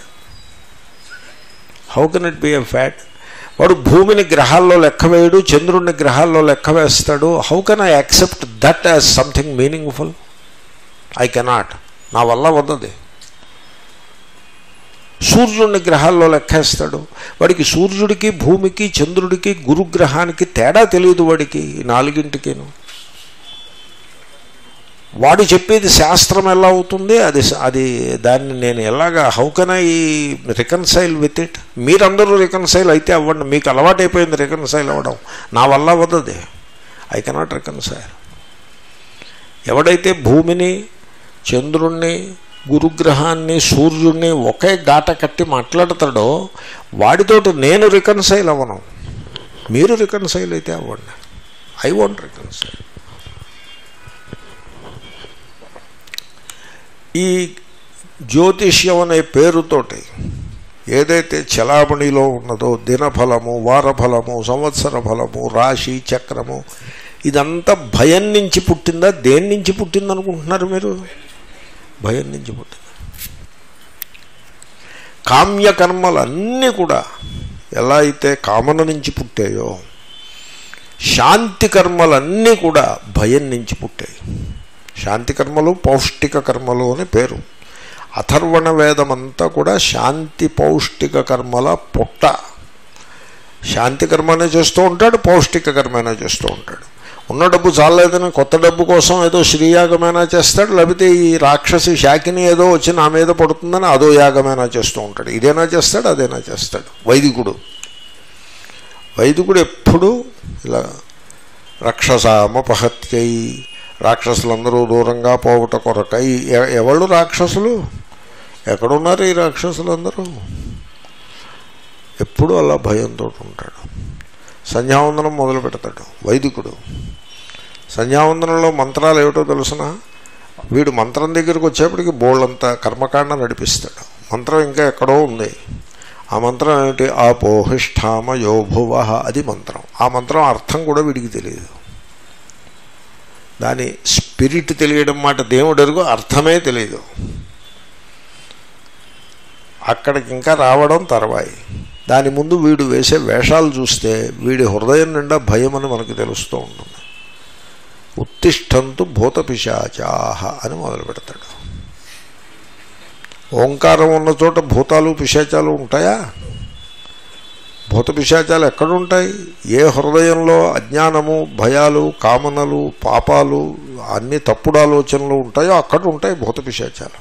how can it be a fad వాడు భూమిని గ్రహాల్లో లెక్క వేయడు చంద్రుడిని గ్రహాల్లో లెక్క వేస్తాడు how can I accept that as something meaningful I cannot నా వల్ల వద్దది సూర్యుడిని గ్రహాల్లో లెక్కేస్తాడు వాడికి సూర్యుడికి భూమికి చంద్రుడికి గురుగ్రహానికి తేడా తెలియదు వాడికి ఈ నాలుగింటికిను వాడు చెప్పేది శాస్త్రం ఎలా అవుతుంది అది అది దాన్ని నేను ఎలాగా how can I reconcile with it మీరందరూ రికన్సైల్ అయితే అవ్వండి మీకు అలవాటైపోయింది రికన్సైల్ అవ్వడం నా వల్ల అవ్వదు ఐ కెనాట్ రికన్సైల్ ఎవడైతే భూమిని చంద్రుణ్ణి గురుగ్రహాన్ని సూర్యుడిని ఒకే గాట కట్టి మాట్లాడతాడో వాడితోటి నేను రికన్సైల్ అవ్వను మీరు రికన్సైల్ అయితే అవ్వండి ఐ వాంట్ రికన్సైల్ ఈ జ్యోతిష్యం అనే పేరుతోటి ఏదైతే చలామణిలో ఉన్నదో దినఫలము వారఫలము సంవత్సర ఫలము రాశి చక్రము ఇదంతా భయం నుంచి పుట్టిందా దేని నుంచి పుట్టింది అనుకుంటున్నారు మీరు భయం నుంచి పుట్టింది కామ్యకర్మలన్నీ కూడా ఎలా అయితే కామన నుంచి పుట్టాయో శాంతి కర్మలన్నీ కూడా భయం నుంచి పుట్టాయి శాంతి కర్మలు పౌష్టిక కర్మలు అని పేరు అథర్వణ వేదమంతా కూడా శాంతి పౌష్టిక కర్మల పుట్ట శాంతి కర్మనే చేస్తూ ఉంటాడు పౌష్టిక కర్మైనా చేస్తూ ఉంటాడు ఉన్న డబ్బు చాలేదని కొత్త డబ్బు కోసం ఏదో శ్రీయాగమైనా చేస్తాడు లేకపోతే ఈ రాక్షసి శాకిని ఏదో వచ్చి నా మీద పడుతుందని అదో యాగమైనా చేస్తూ ఉంటాడు ఇదేనా చేస్తాడు అదేనా చేస్తాడు వైదికుడు వైదికుడు ఎప్పుడూ ఇలా రక్షసామపహత్యై రాక్షసులందరూ దూరంగా పోవట కొరకై ఎ- ఎవళ్ళు రాక్షసులు ఎక్కడున్నారు ఈ రాక్షసులందరూ ఎప్పుడూ అలా భయంతో ఉంటాడు సంధ్యావందనం మొదలు పెడతాడు వైదికుడు సంధ్యావందనంలో మంత్రాలు ఏమిటో తెలుసిన వీడు మంత్రం దగ్గరికి వచ్చేప్పటికి బోళ్ళంతా కర్మకాండ నడిపిస్తాడు మంత్రం ఇంకా ఎక్కడో ఉంది ఆ మంత్రం ఏమిటి ఆపోహిష్ఠామ యోభువ అది మంత్రం ఆ మంత్రం అర్థం కూడా వీడికి తెలియదు దాని స్పిరిట్ తెలియడం మాట దేవుడు ఎరుగు అర్థమే తెలియదు అక్కడికి ఇంకా రావడం తర్వాయి దాని ముందు వీడు వేసే వేషాలు చూస్తే వీడి హృదయం నిండా భయం అని మనకు తెలుస్తూ ఉంటుంది ఉత్తిష్టంతు భూత పిశాచాహ అని మొదలు పెడతాడు ఓంకారం ఉన్న చోట భూతాలు పిశాచాలు ఉంటాయా భూత పిశాచాలు ఎక్కడుంటాయి ఏ హృదయంలో అజ్ఞానము భయాలు కామనలు పాపాలు అన్ని తప్పుడు ఆలోచనలు ఉంటాయో అక్కడ ఉంటాయి భూత పిశాచాలు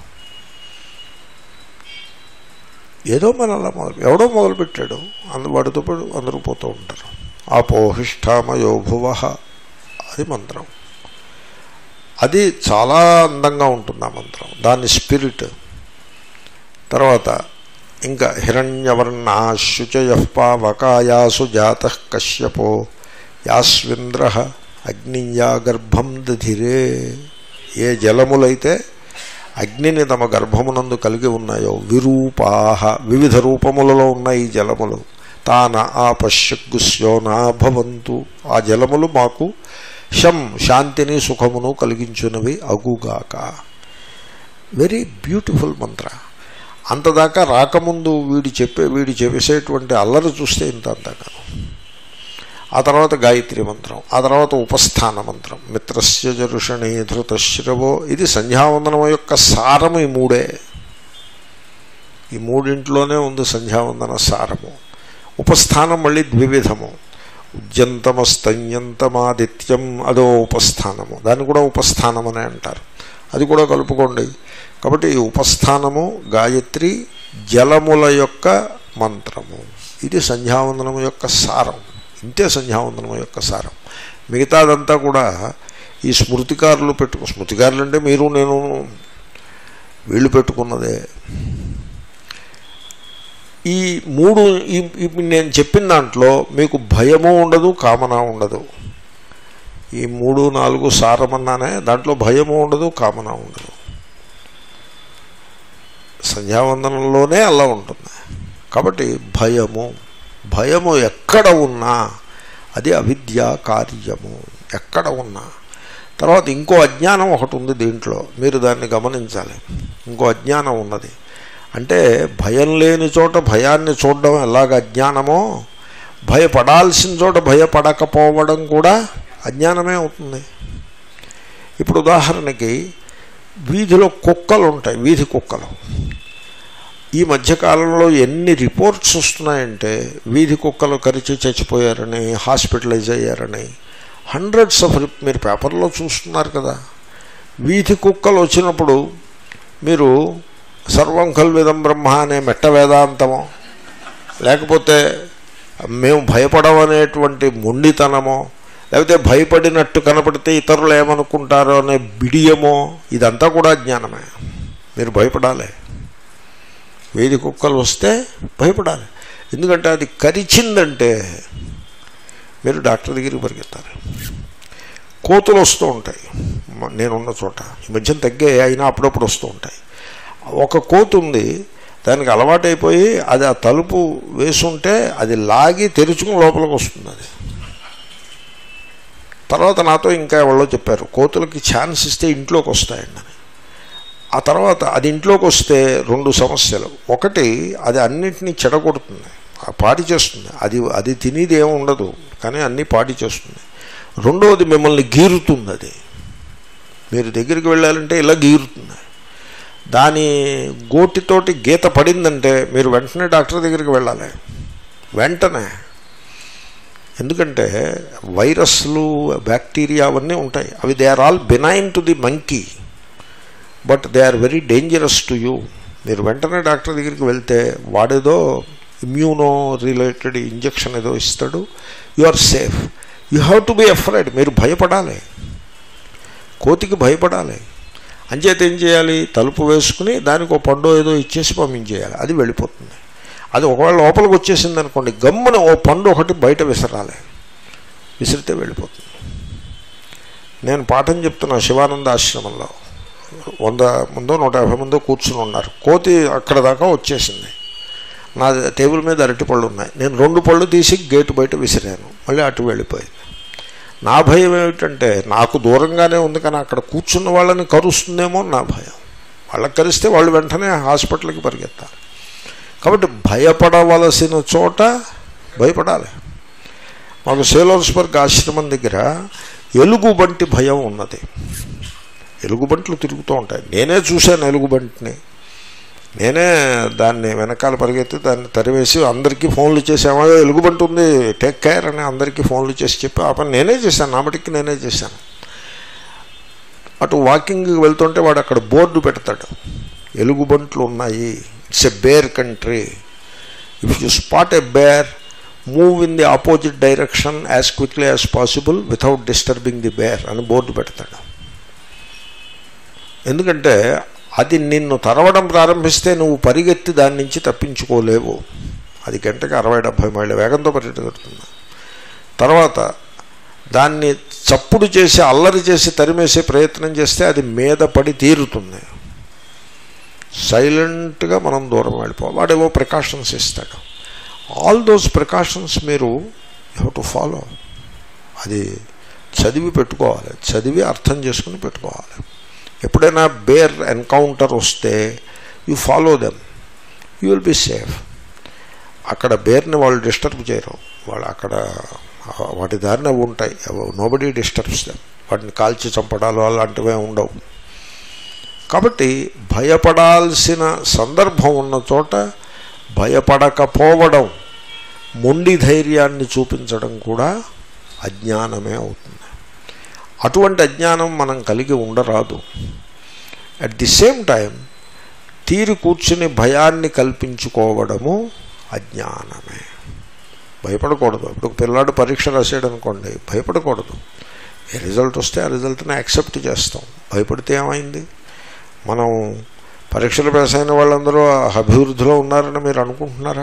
ఏదో మన అలా మొదలు ఎవడో మొదలుపెట్టాడు అందు వాడితో పాటు అందరూ పోతూ ఉంటారు ఆపోహిష్ఠామయో భువ అది మంత్రం అది చాలా అందంగా ఉంటుంది ఆ మంత్రం దాని స్పిరిట్ తర్వాత ఇంకా హిరణ్యవర్ణాశుచయ పావకాయాసు జాత కశ్యపో యాస్వింద్ర అగ్నియా గర్భం దధిరే ఏ జలములైతే అగ్నిని తమ గర్భమునందు కలిగి ఉన్నాయో విరూపాహ వివిధ రూపములలో ఉన్నాయి ఈ జలములు తాన ఆపశ్యగ్గుస్యోనా భవంతు ఆ జలములు మాకు శం శాంతిని సుఖమును కలిగించున్నవి అగుగాక వెరీ బ్యూటిఫుల్ మంత్ర అంతదాకా రాకముందు వీడి చెప్పే వీడి చేసేటువంటి అల్లరి చూస్తే ఇంత అంతగాను ఆ తర్వాత గాయత్రి మంత్రం ఆ తర్వాత ఉపస్థాన మంత్రం మిత్రస్య జరుషణి ధృతశ్రవో ఇది సంధ్యావందనం యొక్క సారము ఈ మూడే ఈ మూడింట్లోనే ఉంది సంధ్యావందన సారము ఉపస్థానం మళ్ళీ ద్వివిధము ఉద్యంతమస్తంయంతమాదిత్యం అదో ఉపస్థానము దాన్ని కూడా ఉపస్థానం అనే అంటారు అది కూడా కలుపుకోండి కాబట్టి ఈ ఉపస్థానము గాయత్రి జలముల యొక్క మంత్రము ఇది సంధ్యావందనము యొక్క సారం ఇంతే సంధ్యావందనం యొక్క సారం మిగతాదంతా కూడా ఈ స్మృతికారులు పెట్టు స్మృతికారులు అంటే మీరు నేను వీళ్ళు పెట్టుకున్నదే ఈ మూడు ఈ ఈ- నేను చెప్పిన దాంట్లో మీకు భయము ఉండదు కామన ఉండదు ఈ మూడు నాలుగు సారమన్నానే దాంట్లో భయము ఉండదు కామన ఉండదు సంధ్యావందనంలోనే అలా ఉంటుంది కాబట్టి భయము భయము ఎక్కడ ఉన్నా అది అవిద్యా కార్యము ఎక్కడ ఉన్నా తర్వాత ఇంకో అజ్ఞానం ఒకటి ఉంది దీంట్లో మీరు దాన్ని గమనించాలి ఇంకో అజ్ఞానం ఉన్నది అంటే భయం లేని చోట భయాన్ని చూడడం ఎలాగ అజ్ఞానమో భయపడాల్సిన చోట భయపడకపోవడం కూడా అజ్ఞానమే అవుతుంది ఇప్పుడు ఉదాహరణకి వీధిలో కుక్కలు ఉంటాయి వీధి కుక్కలు ఈ మధ్యకాలంలో ఎన్ని రిపోర్ట్స్ వస్తున్నాయంటే వీధి కుక్కలు కరిచి చచ్చిపోయారని హాస్పిటలైజ్ అయ్యారని హండ్రెడ్స్ ఆఫ్ మీరు పేపర్లో చూస్తున్నారు కదా వీధి కుక్కలు వచ్చినప్పుడు మీరు సర్వం కల్విదం బ్రహ్మ అనే మెట్ట వేదాంతమో లేకపోతే మేము భయపడమనేటువంటి మొండితనమో లేకపోతే భయపడినట్టు కనపడితే ఇతరులు ఏమనుకుంటారో అనే బిడియమో ఇదంతా కూడా జ్ఞానమే మీరు భయపడాలి వేది కుక్కలు వస్తే భయపడాలి ఎందుకంటే అది కరిచిందంటే మీరు డాక్టర్ దగ్గరికి పరిగెత్తాలి కోతులు వస్తూ ఉంటాయి మ- నేనున్న చోట ఈ మధ్యన తగ్గే అయినా అప్పుడప్పుడు వస్తూ ఉంటాయి ఒక కోతు ఉంది దానికి అలవాటైపోయి అది ఆ తలుపు వేసుంటే అది లాగి తెరుచుకుని లోపలికి వస్తుంది అది తర్వాత నాతో ఇంకా ఎవరో చెప్పారు కోతులకి ఛాన్స్ ఇస్తే ఇంట్లోకి వస్తాయండి అని ఆ తర్వాత అది ఇంట్లోకి వస్తే రెండు సమస్యలు ఒకటి అది అన్నింటినీ చెడగొడుతుంది ఆ పాడి చేస్తుంది అది అది తినేది ఏమి ఉండదు కానీ అన్నీ పాడి చేస్తుంది రెండవది మిమ్మల్ని గీరుతుంది అది మీరు దగ్గరికి వెళ్ళాలంటే ఇలా గీరుతుంది దాని గోటితోటి గీత పడిందంటే మీరు వెంటనే డాక్టర్ దగ్గరికి వెళ్ళాలి వెంటనే ఎందుకంటే వైరస్లు బ్యాక్టీరియా అవన్నీ ఉంటాయి అవి they are all benign to the monkey but they are very dangerous to you మీరు వెంటనే డాక్టర్ దగ్గరికి వెళ్తే వాడేదో ఇమ్యూనో రిలేటెడ్ ఇంజెక్షన్ ఏదో ఇస్తాడు you are safe you have to be afraid మీరు భయపడాలి కోతికి భయపడాలి అంచేత ఏం చేయాలి తలుపు వేసుకుని దానికి ఒక పండు ఏదో ఇచ్చేసి పంపించేయాలి అది వెళ్ళిపోతుంది అది ఒకవేళ లోపలికి వచ్చేసింది అనుకోండి గమ్మున ఓ పండు ఒకటి బయట విసరాలి విసిరితే వెళ్ళిపోతుంది నేను పాఠం చెప్తున్నా శివానంద ఆశ్రమంలో వంద ముందో నూట యాభై ముందో కూర్చుని ఉన్నారు కోతి అక్కడ దాకా వచ్చేసింది నా టేబుల్ మీద అరటి పళ్ళు ఉన్నాయి నేను రెండు పళ్ళు తీసి గేటు బయట విసిరాను మళ్ళీ అటు వెళ్ళిపోయింది నా భయం ఏమిటంటే నాకు దూరంగానే ఉంది కానీ అక్కడ కూర్చున్న వాళ్ళని కరుస్తుందేమో అని నా భయం వాళ్ళకి కరిస్తే వాళ్ళు వెంటనే హాస్పిటల్కి పరిగెత్తాలి కాబట్టి భయపడవలసిన చోట భయపడాలి మాకు సేలోర్స్బర్గ్ ఆశ్రమం దగ్గర ఎలుగుబంటి భయం ఉన్నది ఎలుగుబంట్లు తిరుగుతూ ఉంటాయి నేనే చూశాను ఎలుగుబంటిని నేనే దాన్ని వెనకాల పరిగెత్తి దాన్ని తరివేసి అందరికీ ఫోన్లు చేసి ఏమో ఎలుగుబంటి ఉంది టేక్ కేర్ అని అందరికీ ఫోన్లు చేసి చెప్పి ఆ పని నేనే చేశాను నా మటుకి నేనే చేశాను అటు వాకింగ్కి వెళ్తుంటే వాడు అక్కడ బోర్డు పెడతాడు ఎలుగుబంట్లు ఉన్నాయి it's a bear country if you spot a bear move in the opposite direction as quickly as possible without disturbing the bear అని బోర్డు పెడతాడు ఎందుకంటే అది నిన్ను తరవడం ప్రారంభిస్తే నువ్వు పరిగెత్తి దాని నుంచి తప్పించుకోలేవు అది గంటకి అరవై డెబ్భై మైళ్ళ వేగంతో పరిగెడుతుంది తర్వాత దాన్ని చప్పుడు చేసి అల్లరి చేసి తరిమేసే ప్రయత్నం చేస్తే అది మీద పడి తీరుతుంది సైలెంట్గా మనం దూరం వెళ్ళిపోవాలి వాడేవో ప్రికాషన్స్ ఇస్తాడు ఆల్ దోస్ ప్రికాషన్స్ మీరు యూ టు ఫాలో అది చదివి పెట్టుకోవాలి చదివి అర్థం చేసుకుని పెట్టుకోవాలి ఎప్పుడైనా బేర్ ఎన్కౌంటర్ వస్తే you follow them you will be safe అక్కడ బేర్ని వాళ్ళు డిస్టర్బ్ చేయరు వాళ్ళు అక్కడ వాటి దారిన అవి ఉంటాయి నోబడీ డిస్టర్బ్స్ దెమ్ వాటిని కాల్చి చంపడాలు అలాంటివే ఉండవు కాబట్టి భయపడాల్సిన సందర్భం ఉన్న చోట భయపడకపోవడం మొండి ధైర్యాన్ని చూపించడం కూడా అజ్ఞానమే అవుతుంది అటువంటి అజ్ఞానం మనం కలిగి ఉండరాదు అట్ ది సేమ్ టైం తీరి కూర్చుని భయాన్ని కల్పించుకోవడము అజ్ఞానమే భయపడకూడదు ఇప్పుడు పిల్లాడు పరీక్ష రాసాడు అనుకోండి భయపడకూడదు ఏ రిజల్ట్ వస్తే ఆ రిజల్ట్ని యాక్సెప్ట్ చేస్తాం భయపడితే ఏమైంది మనం పరీక్షలు పాస్ అయిన వాళ్ళందరూ అభివృద్ధిలో ఉన్నారని మీరు అనుకుంటున్నారా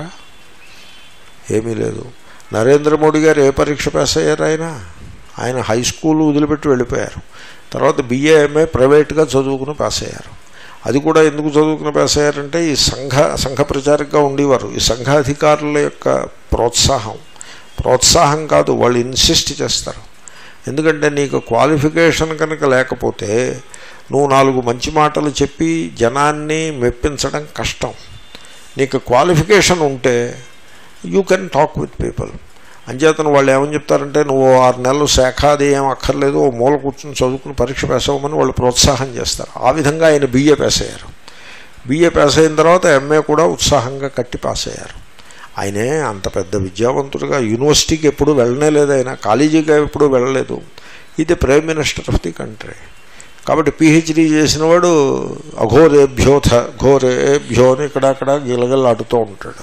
ఏమీ లేదు నరేంద్ర మోడీ గారు ఏ పరీక్ష పాస్ అయ్యారు ఆయన ఆయన హై స్కూల్ వదిలిపెట్టి వెళ్ళిపోయారు తర్వాత బిఏ ఎంఏ ప్రైవేట్గా చదువుకుని పాస్ అయ్యారు అది కూడా ఎందుకు చదువుకుని పాస్ అయ్యారంటే ఈ సంఘ సంఘ ప్రచారకగా ఉండేవారు ఈ సంఘాధికారుల యొక్క ప్రోత్సాహం ప్రోత్సాహం కాదు వాళ్ళు ఇన్సిస్ట్ చేస్తారు ఎందుకంటే నీకు క్వాలిఫికేషన్ కనుక లేకపోతే నువ్వు నాలుగు మంచి మాటలు చెప్పి జనాన్ని మెప్పించడం కష్టం నీకు క్వాలిఫికేషన్ ఉంటే you can talk with people అంచేతను వాళ్ళు ఏమని చెప్తారంటే నువ్వు ఆరు నెలలు శాఖ అది ఏం అక్కర్లేదు ఓ మూల కూర్చొని చదువుకుని పరీక్ష పాస్ అవ్వమని వాళ్ళు ప్రోత్సాహం చేస్తారు ఆ విధంగా ఆయన బీఏ పాస్ అయ్యారు బీఏ పాస్ అయిన తర్వాత ఎంఏ కూడా ఉత్సాహంగా కట్టి పాస్ అయ్యారు ఆయనే అంత పెద్ద విద్యావంతుడుగా యూనివర్సిటీకి ఎప్పుడు వెళ్ళనే లేదు ఆయన కాలేజీగా ఎప్పుడు వెళ్ళలేదు ఇది prime minister of the country కాబట్టి పిహెచ్డీ చేసిన వాడు అఘోరేభ్యోథ ఘోరేభ్యో అని ఇక్కడ అక్కడ గిలగిల్లాడుతూ ఉంటాడు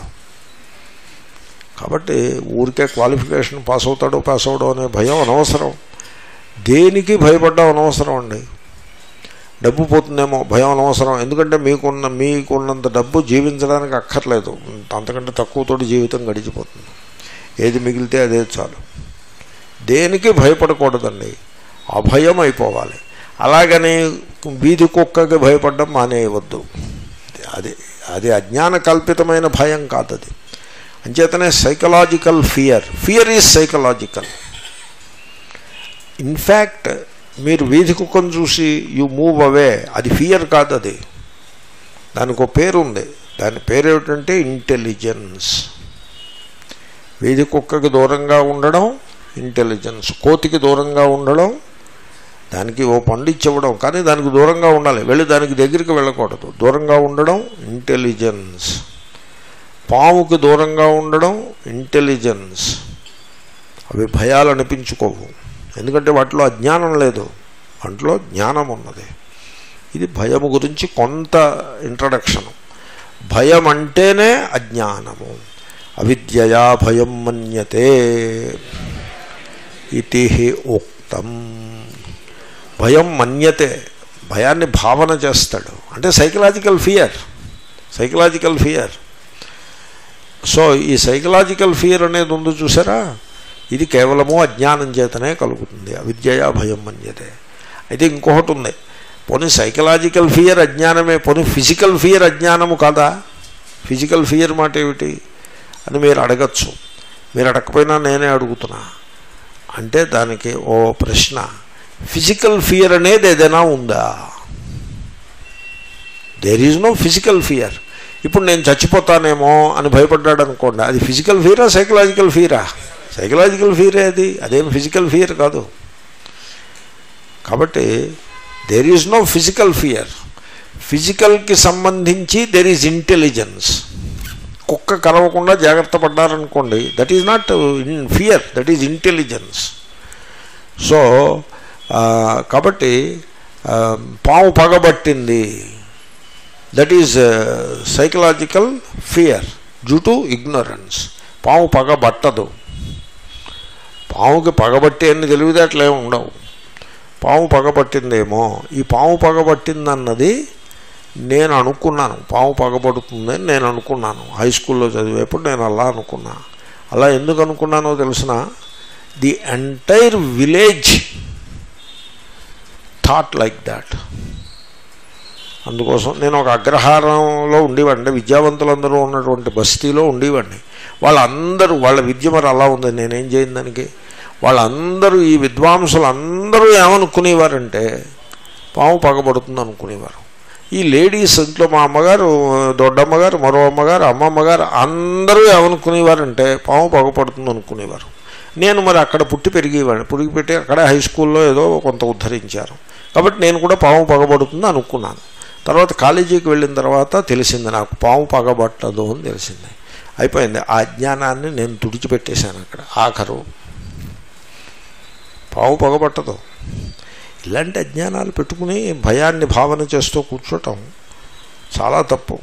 కాబట్టి ఊరికే క్వాలిఫికేషన్ పాస్ అవుతాడో పాస్ అవడో అనే భయం అనవసరం దేనికి భయపడ్డం అనవసరం అండి డబ్బు పోతుందేమో భయం అనవసరం ఎందుకంటే మీకున్న మీకున్నంత డబ్బు జీవించడానికి అక్కర్లేదు అంతకంటే తక్కువతోటి జీవితం గడిచిపోతుంది ఏది మిగిలితే అదే చాలు దేనికి భయపడకూడదండి అభయం అయిపోవాలి అలాగని వీధి కుక్కకి భయపడడం మానేయవద్దు అది అది అజ్ఞాన కల్పితమైన భయం కాదు అది అంచేతనే psychological fear fear is psychological in fact మీరు వీధి కుక్కను చూసి యు మూవ్ అవే అది ఫియర్ కాదు అది దానికి ఒక పేరు ఉంది దాని పేరు ఏమిటంటే ఇంటెలిజెన్స్ వీధి కుక్కకి దూరంగా ఉండడం ఇంటెలిజెన్స్ కోతికి దూరంగా ఉండడం దానికి ఓ పండు ఇచ్చివ్వడం కానీ దానికి దూరంగా ఉండాలి వెళ్ళి దానికి దగ్గరికి వెళ్ళకూడదు దూరంగా ఉండడం ఇంటెలిజెన్స్ పాముకి దూరంగా ఉండడం ఇంటెలిజెన్స్ అవి భయాలు అనిపించుకోవు ఎందుకంటే వాటిలో అజ్ఞానం లేదు వాటిలో జ్ఞానం ఉన్నది ఇది భయము గురించి కొంత ఇంట్రడక్షను భయం అంటేనే అజ్ఞానము అవిద్యయా భయం మన్యతే ఇది ఉక్తం భయం మన్యతే భయాన్ని భావన చేస్తాడు అంటే psychological fear psychological fear so ఈ సైకలాజికల్ ఫియర్ అనేది ఉంది చూసారా ఇది కేవలము అజ్ఞానం చేతనే కలుగుతుంది అవిద్యయా భయం మన్యతే అయితే ఇంకొకటి ఉంది పోనీ సైకలాజికల్ ఫియర్ అజ్ఞానమే పోనీ ఫిజికల్ ఫియర్ అజ్ఞానము కాదా ఫిజికల్ ఫియర్ మాట ఏమిటి అని మీరు అడగచ్చు మీరు అడగకపోయినా నేనే అడుగుతున్నా అంటే దానికి ఓ ప్రశ్న ఫిజికల్ ఫియర్ అనేది ఏదైనా ఉందా there is no physical fear ఇప్పుడు నేను చచ్చిపోతానేమో అని భయపడ్డాడు అనుకోండి అది ఫిజికల్ ఫియరా సైకలాజికల్ ఫియరా సైకలాజికల్ ఫియరే అది అదేం ఫిజికల్ ఫియర్ కాదు కాబట్టి there is no physical fear ఫిజికల్కి సంబంధించి దెర్ ఈజ్ ఇంటెలిజెన్స్ కుక్క కరవకుండా జాగ్రత్త పడ్డారనుకోండి that is not in fear that is intelligence so కాబట్టి పాము పగబట్టింది that is psychological fear due to ignorance పాము పగబట్టదు పాముకి పగబట్టి అన్ని తెలివితేటలు ఏమి ఉండవు పాము పగబట్టిందేమో ఈ పాము పగబట్టిందన్నది నేను అనుకున్నాను పాము పగబడుతుందని నేను అనుకున్నాను హై స్కూల్లో చదివేప్పుడు నేను అలా అనుకున్నా అలా ఎందుకు అనుకున్నానో తెలిసిన the entire village thought like that అందుకోసం నేను ఒక అగ్రహారంలో ఉండేవాడిని విద్యావంతులందరూ ఉన్నటువంటి బస్తీలో ఉండేవాడిని వాళ్ళందరూ వాళ్ళ విద్య మరి అలా ఉంది నేనేం చేయను దానికి వాళ్ళందరూ ఈ విద్వాంసులు అందరూ ఏమనుకునేవారంటే పాము పగబడుతుంది అనుకునేవారు ఈ లేడీస్ ఇంట్లో మా అమ్మగారు దొడ్డమ్మగారు మరో అమ్మగారు అమ్మమ్మగారు అందరూ ఏమనుకునేవారంటే పాము పగపడుతుంది అనుకునేవారు నేను మరి అక్కడ పుట్టి పెరిగేవాడిని పురిగి పెట్టి అక్కడ హై స్కూల్లో ఏదో కొంత ఉద్ధరించారు కాబట్టి నేను కూడా పాము పగబడుతుంది అనుకున్నాను తర్వాత కాలేజీకి వెళ్ళిన తర్వాత తెలిసింది నాకు పాము పగబట్టదు అని తెలిసింది అయిపోయింది ఆ అజ్ఞానాన్ని నేను తుడిచిపెట్టేశాను అక్కడ ఆఖరు పాము పగబట్టదు ఇలాంటి అజ్ఞానాలు పెట్టుకుని భయాన్ని భావన చేస్తూ కూర్చోటం చాలా తప్పు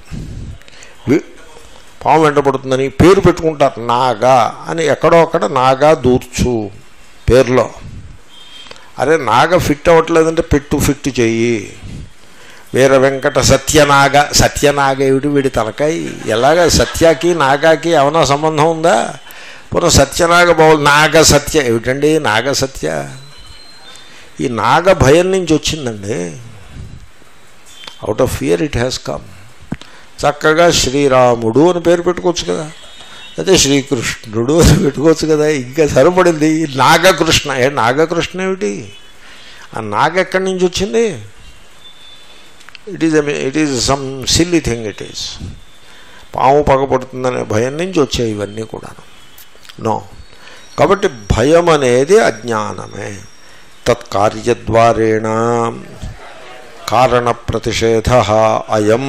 పాము వెంటబడుతుందని పేరు పెట్టుకుంటారు నాగా అని ఎక్కడో అక్కడ నాగా దూర్చు పేరులో అరే నాగ ఫిట్ అవ్వట్లేదంటే పెట్టు ఫిట్ చెయ్యి వీర వెంకట సత్యనాగ సత్యనాగ ఏమిటి వీడి తలకాయ ఎలాగ సత్యకి నాగాకి ఏమైనా సంబంధం ఉందా పునః సత్యనాగ బావు నాగ సత్య ఏమిటండి నాగ సత్య ఈ నాగ భయం నుంచి వచ్చిందండి out of fear it has come చక్కగా శ్రీరాముడు అని పేరు పెట్టుకోవచ్చు కదా అయితే శ్రీకృష్ణుడు అని పెట్టుకోవచ్చు కదా ఇంకా సరిపడింది నాగకృష్ణ ఏ నాగకృష్ణ ఏమిటి ఆ నాగ ఎక్కడి నుంచి వచ్చింది it is it is some silly thing it is పాము పగపడుతుందనే భయం నుంచి వచ్చాయి ఇవన్నీ కూడాను నో కాబట్టి భయం అనేది అజ్ఞానమే తత్కార్యద్వారేణ కారణ ప్రతిషేధ అయం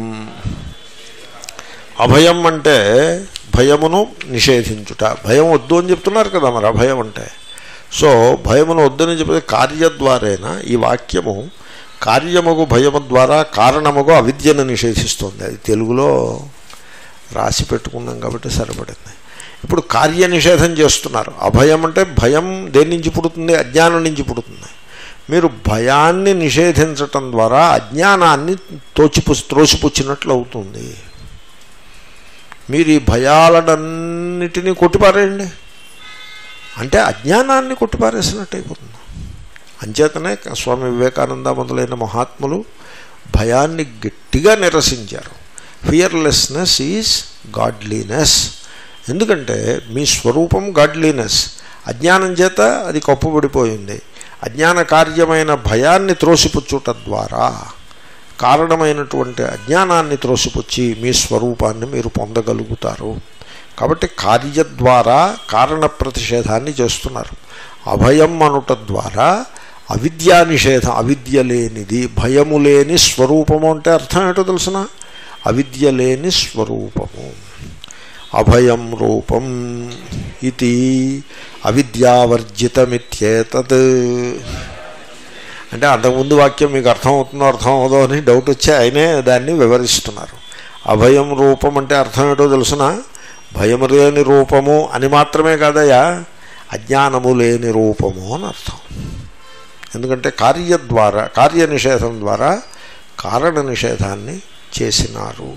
అభయం అంటే భయమును నిషేధించుట భయం వద్దు అని చెప్తున్నారు కదా మరి అభయం అంటే సో భయమును వద్దని చెప్పే కార్యద్వారేన ఈ వాక్యము కార్యముగు భయము ద్వారా కారణముగు అవిద్యను నిషేధిస్తుంది అది తెలుగులో రాసి పెట్టుకున్నాం కాబట్టి సరిపడింది ఇప్పుడు కార్య నిషేధం చేస్తున్నారు అభయం అంటే భయం దేని నుంచి పుడుతుంది అజ్ఞానం నుంచి పుడుతుంది మీరు భయాన్ని నిషేధించటం ద్వారా అజ్ఞానాన్ని తోచిపు త్రోసిపుచ్చినట్లు అవుతుంది మీరు ఈ భయాలన్నిటినీ కొట్టిపారేయండి అంటే అజ్ఞానాన్ని కొట్టిపారేసినట్టు అయిపోతుంది అంచేతనే స్వామి వివేకానంద మొదలైన మహాత్ములు భయాన్ని గట్టిగా నిరసించారు ఫియర్లెస్నెస్ ఈజ్ గాడ్లీనెస్ ఎందుకంటే మీ స్వరూపం గాడ్లీనెస్ అజ్ఞానం చేత అది కప్పుబడిపోయింది అజ్ఞాన కార్యమైన భయాన్ని త్రోసిపుచ్చుట ద్వారా కారణమైనటువంటి అజ్ఞానాన్ని త్రోసిపుచ్చి మీ స్వరూపాన్ని మీరు పొందగలుగుతారు కాబట్టి కార్య ద్వారా కారణ ప్రతిషేధాన్ని చేస్తున్నారు అభయం అనుట ద్వారా అవిద్యా నిషేధం అవిద్య లేనిది భయము లేని స్వరూపము అంటే అర్థం ఏంటో తెలుసిన అవిద్య లేని స్వరూపము అభయం రూపం ఇది అవిద్యావర్జితమిత్యేతత్ అంటే అంతకుముందు వాక్యం మీకు అర్థం అవుతుందో అర్థం అవుదో అని డౌట్ వచ్చి ఆయనే దాన్ని వివరిస్తున్నారు అభయం రూపం అంటే అర్థం ఏంటో తెలుసిన భయము లేని రూపము అని మాత్రమే కాదయా అజ్ఞానము లేని రూపము అని అర్థం ఎందుకంటే కార్య ద్వారా కార్య నిషేధం ద్వారా కారణ నిషేధాన్ని చేసినారు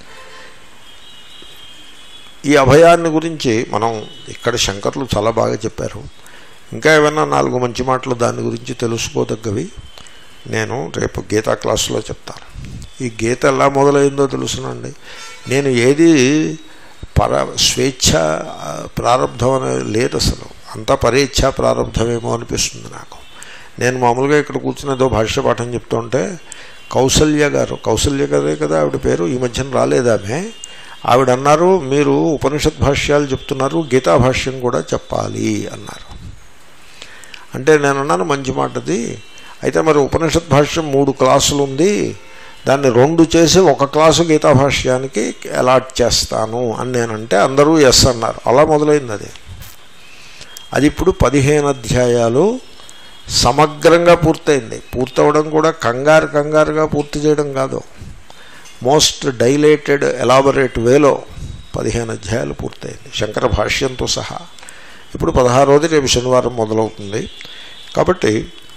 ఈ అభయాన్ని గురించి మనం ఇక్కడ శంకర్లు చాలా బాగా చెప్పారు ఇంకా ఏమైనా నాలుగు మంచి మాటలు దాని గురించి తెలుసుకోదగ్గవి నేను రేపు గీతా క్లాసులో చెప్తాను ఈ గీత ఎలా మొదలైందో తెలుసునండి నేను ఏది పర స్వేచ్ఛ ప్రారంధం అనేది లేదు అసలు అంతా పరేచ్ఛ ప్రారంధమేమో అనిపిస్తుంది నాకు నేను మామూలుగా ఇక్కడ కూర్చునేదో భాష్య పాఠం చెప్తుంటే కౌసల్య గారు కౌసల్య గారే కదా ఆవిడ పేరు ఈ మధ్యన రాలేదామే ఆవిడ అన్నారు మీరు ఉపనిషత్ భాష్యాలు చెప్తున్నారు గీతా భాష్యం కూడా చెప్పాలి అన్నారు అంటే నేను అన్నాను మంచి మాటది అయితే మరి ఉపనిషత్ భాష్యం మూడు క్లాసులు ఉంది దాన్ని రెండు చేసి ఒక క్లాసు గీతా భాష్యానికి అలాట్ చేస్తాను అని నేనంటే అందరూ ఎస్ అన్నారు అలా మొదలైంది అది అది ఇప్పుడు పదిహేను అధ్యాయాలు సమగ్రంగా పూర్తయింది పూర్తవడం కూడా కంగారు కంగారుగా పూర్తి చేయడం కాదు మోస్ట్ డైలేటెడ్ ఎలాబొరేట్ వేలో పదిహేను అధ్యాయాలు పూర్తయింది శంకర భాష్యంతో సహా ఇప్పుడు పదహారోది రేపు శనివారం మొదలవుతుంది కాబట్టి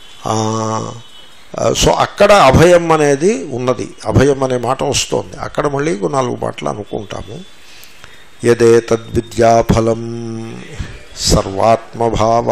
సో అక్కడ అభయం అనేది ఉన్నది అభయం అనే మాట వస్తుంది అక్కడ మళ్ళీ నాలుగు మాటలు అనుకుంటాము యదే తద్విద్యాఫలం సర్వాత్మభావ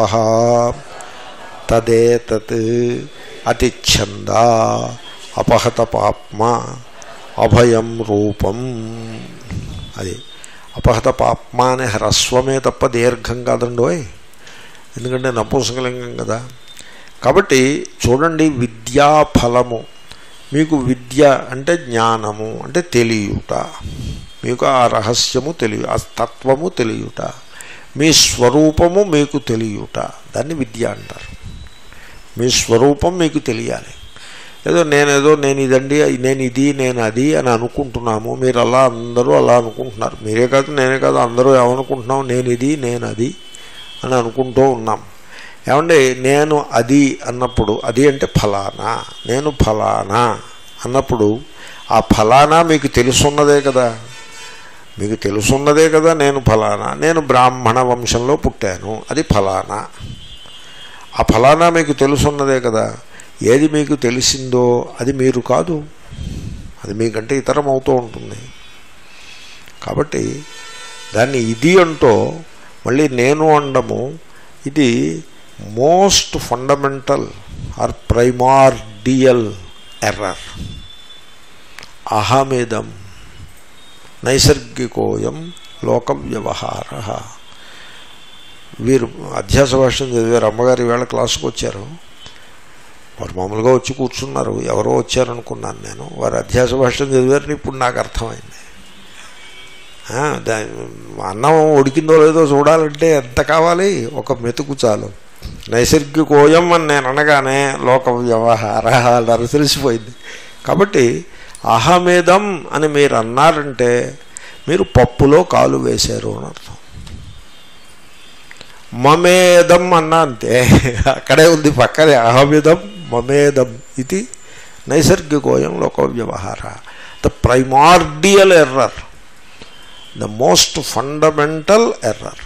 తదేతత్ అతిచ్ఛంద అపహత పాప్మ అభయం రూపం అది అపహత పాప్మ అనే హ్రస్వమే తప్ప దీర్ఘం కాదండోయ్ ఎందుకంటే నపుంసకలింగం కదా కాబట్టి చూడండి విద్యాఫలము మీకు విద్య అంటే జ్ఞానము అంటే తెలియుట మీకు ఆ రహస్యము తెలియ ఆ తత్వము తెలియుట మీ స్వరూపము మీకు తెలియుట దాన్ని విద్య అంటారు మీ స్వరూపం మీకు తెలియాలి ఏదో నేనేదో నేను ఇదండి నేను ఇది నేను అది అని అనుకుంటున్నాము మీరు అలా అందరూ అలా అనుకుంటున్నారు మీరే కాదు నేనే కాదు అందరూ ఏమనుకుంటున్నాం నేను ఇది నేను అది అని అనుకుంటూ ఉన్నాం ఏమండి నేను అది అన్నప్పుడు అది అంటే ఫలానా నేను ఫలానా అన్నప్పుడు ఆ ఫలానా మీకు తెలుసున్నదే కదా మీకు తెలుసున్నదే కదా నేను ఫలానా నేను బ్రాహ్మణ వంశంలో పుట్టాను అది ఫలానా ఆ ఫలానా మీకు తెలుసున్నదే కదా ఏది మీకు తెలిసిందో అది మీరు కాదు అది మీకంటే ఇతరం అవుతూ ఉంటుంది కాబట్టి దాన్ని ఇది అంటూ మళ్ళీ నేను అండము ఇది most fundamental or primordial error అహమేదం నైసర్గికోయం లోక వ్యవహార వీరు అధ్యాస భాషను చదివారు అమ్మగారు ఈవేళ క్లాసుకు వచ్చారు వారు మామూలుగా వచ్చి కూర్చున్నారు ఎవరో వచ్చారనుకున్నాను నేను వారు అధ్యాస భాషను చదివారని ఇప్పుడు నాకు అర్థమైంది దా అన్నం ఉడికిందో లేదో చూడాలంటే ఎంత కావాలి ఒక మెతుకు చాలు నైసర్గికోయం అని నేను అనగానే లోక వ్యవహార అన్నారు తెలిసిపోయింది కాబట్టి అహమేదం అని మీరు అన్నారంటే మీరు పప్పులో కాలు వేశారు అని అర్థం మమేదం అన్నా అంతే అక్కడే ఉంది పక్కనే అహమిదం మమేదం ఇది నైసర్గికోయం లోక వ్యవహార the primordial error the most fundamental error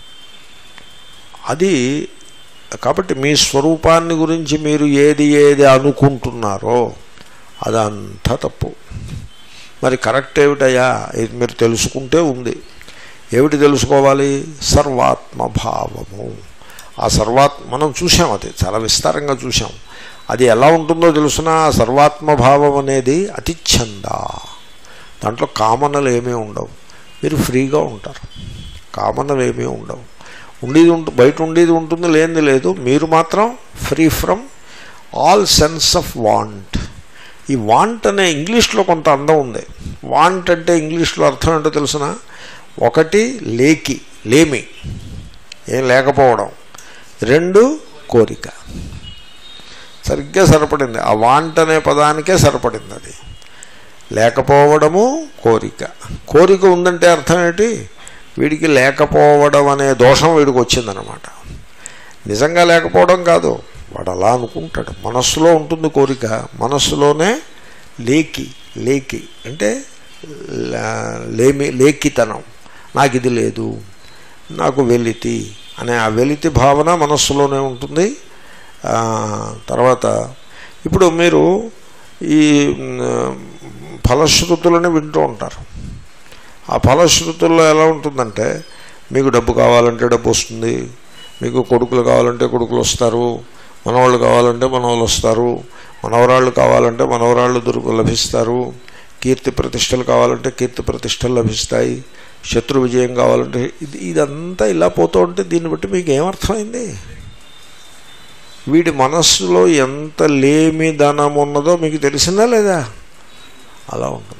అది కాబట్టి మీ స్వరూపాన్ని గురించి మీరు ఏది ఏది అనుకుంటున్నారో అదంతా తప్పు మరి కరెక్ట్ ఏమిటయ్యా ఇది మీరు తెలుసుకుంటే ఉంది ఏమిటి తెలుసుకోవాలి సర్వాత్మభావము ఆ సర్వాత్మ మనం చూసాం అది చాలా విస్తారంగా చూసాం అది ఎలా ఉంటుందో తెలుసిన సర్వాత్మభావం అనేది అతిచ్ఛంద దాంట్లో కామనలు ఏమీ ఉండవు మీరు ఫ్రీగా ఉంటారు కామనలు ఏమీ ఉండవు ఉండేది ఉంటు బయట ఉండేది ఉంటుంది లేనిది లేదు మీరు మాత్రం free from all sense of want ఈ వాంట్ అనే ఇంగ్లీష్లో కొంత అందం ఉంది వాంట్ అంటే ఇంగ్లీష్లో అర్థం ఏంటో తెలుసిన ఒకటి లేకి లేమి ఏం లేకపోవడం రెండు కోరిక సరిగ్గా సరిపడింది ఆ వాంట్ అనే పదానికే సరిపడింది అది లేకపోవడము కోరిక కోరిక ఉందంటే అర్థం ఏంటి వీడికి లేకపోవడం అనే దోషం వీడికి వచ్చిందనమాట నిజంగా లేకపోవడం కాదు వాడు అలా అనుకుంటాడు మనస్సులో ఉంటుంది కోరిక మనస్సులోనే లేకి లేకి అంటే లా- లేమి లేకితనం నాకు ఇది లేదు నాకు వెలితి అనే ఆ వెలితి భావన మనస్సులోనే ఉంటుంది ఆ, తర్వాత ఇప్పుడు మీరు ఈ మ్, ఫలశ్రుతులని వింటూ ఉంటారు ఆ ఫలశ్రుతుల్లో ఎలా ఉంటుందంటే మీకు డబ్బు కావాలంటే డబ్బు వస్తుంది మీకు కొడుకులు కావాలంటే కొడుకులు వస్తారు మనవాళ్ళు కావాలంటే మనవాళ్ళు వస్తారు మనవరాళ్ళు కావాలంటే మనవరాళ్ళు దొరుకు లభిస్తారు కీర్తి ప్రతిష్టలు కావాలంటే కీర్తి ప్రతిష్టలు లభిస్తాయి శత్రు విజయం కావాలంటే ఇది ఇదంతా ఇలా పోతూ ఉంటే దీన్ని బట్టి మీకు ఏమర్థమైంది వీడి మనస్సులో ఎంత లేమిదనం ఉన్నదో మీకు తెలిసిందా లేదా అలా ఉంటుంది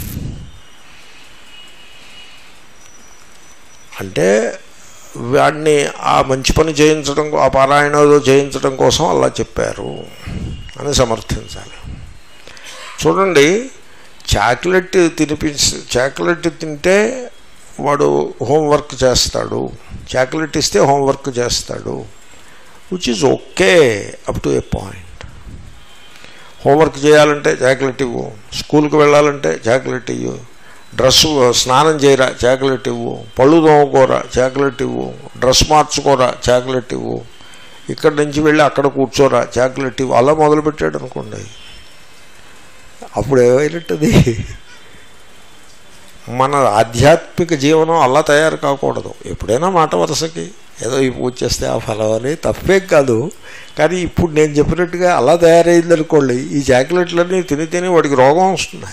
అంటే వాడిని ఆ మంచి పని చేయించడం ఆ పారాయణ ఏదో చేయించడం కోసం అలా చెప్పారు అని సమర్థించాలి చూడండి చాక్లెట్ తినిపించి చాక్లెట్ తింటే వాడు హోంవర్క్ చేస్తాడు చాక్లెట్ ఇస్తే హోంవర్క్ చేస్తాడు which is okay up to a point homework చేయాలంటే చాక్లెట్ ఇవ్వు స్కూల్కి వెళ్ళాలంటే చాక్లెట్ ఇవ్వు డ్రెస్ స్నానం చేయరా చాక్లెట్ ఇవ్వు పళ్ళు తోముకోరా చాక్లెట్ ఇవ్వు డ్రెస్ మార్చుకోరా చాక్లెట్ ఇవ్వు ఇక్కడి నుంచి వెళ్ళి అక్కడ కూర్చోరా చాక్లెట్ ఇవ్వు అలా మొదలుపెట్టాడు అనుకోండి అప్పుడు ఏమైనట్టది మన ఆధ్యాత్మిక జీవనం అలా తయారు కాకూడదు ఎప్పుడైనా మాట వరుసకి ఏదో ఈ పూజ చేస్తే ఆ ఫలం అని తప్పేం కాదు కానీ ఇప్పుడు నేను చెప్పినట్టుగా అలా తయారైంది అనుకోండి ఈ చాక్లెట్లన్నీ తిని తిని వాడికి రోగం వస్తుంది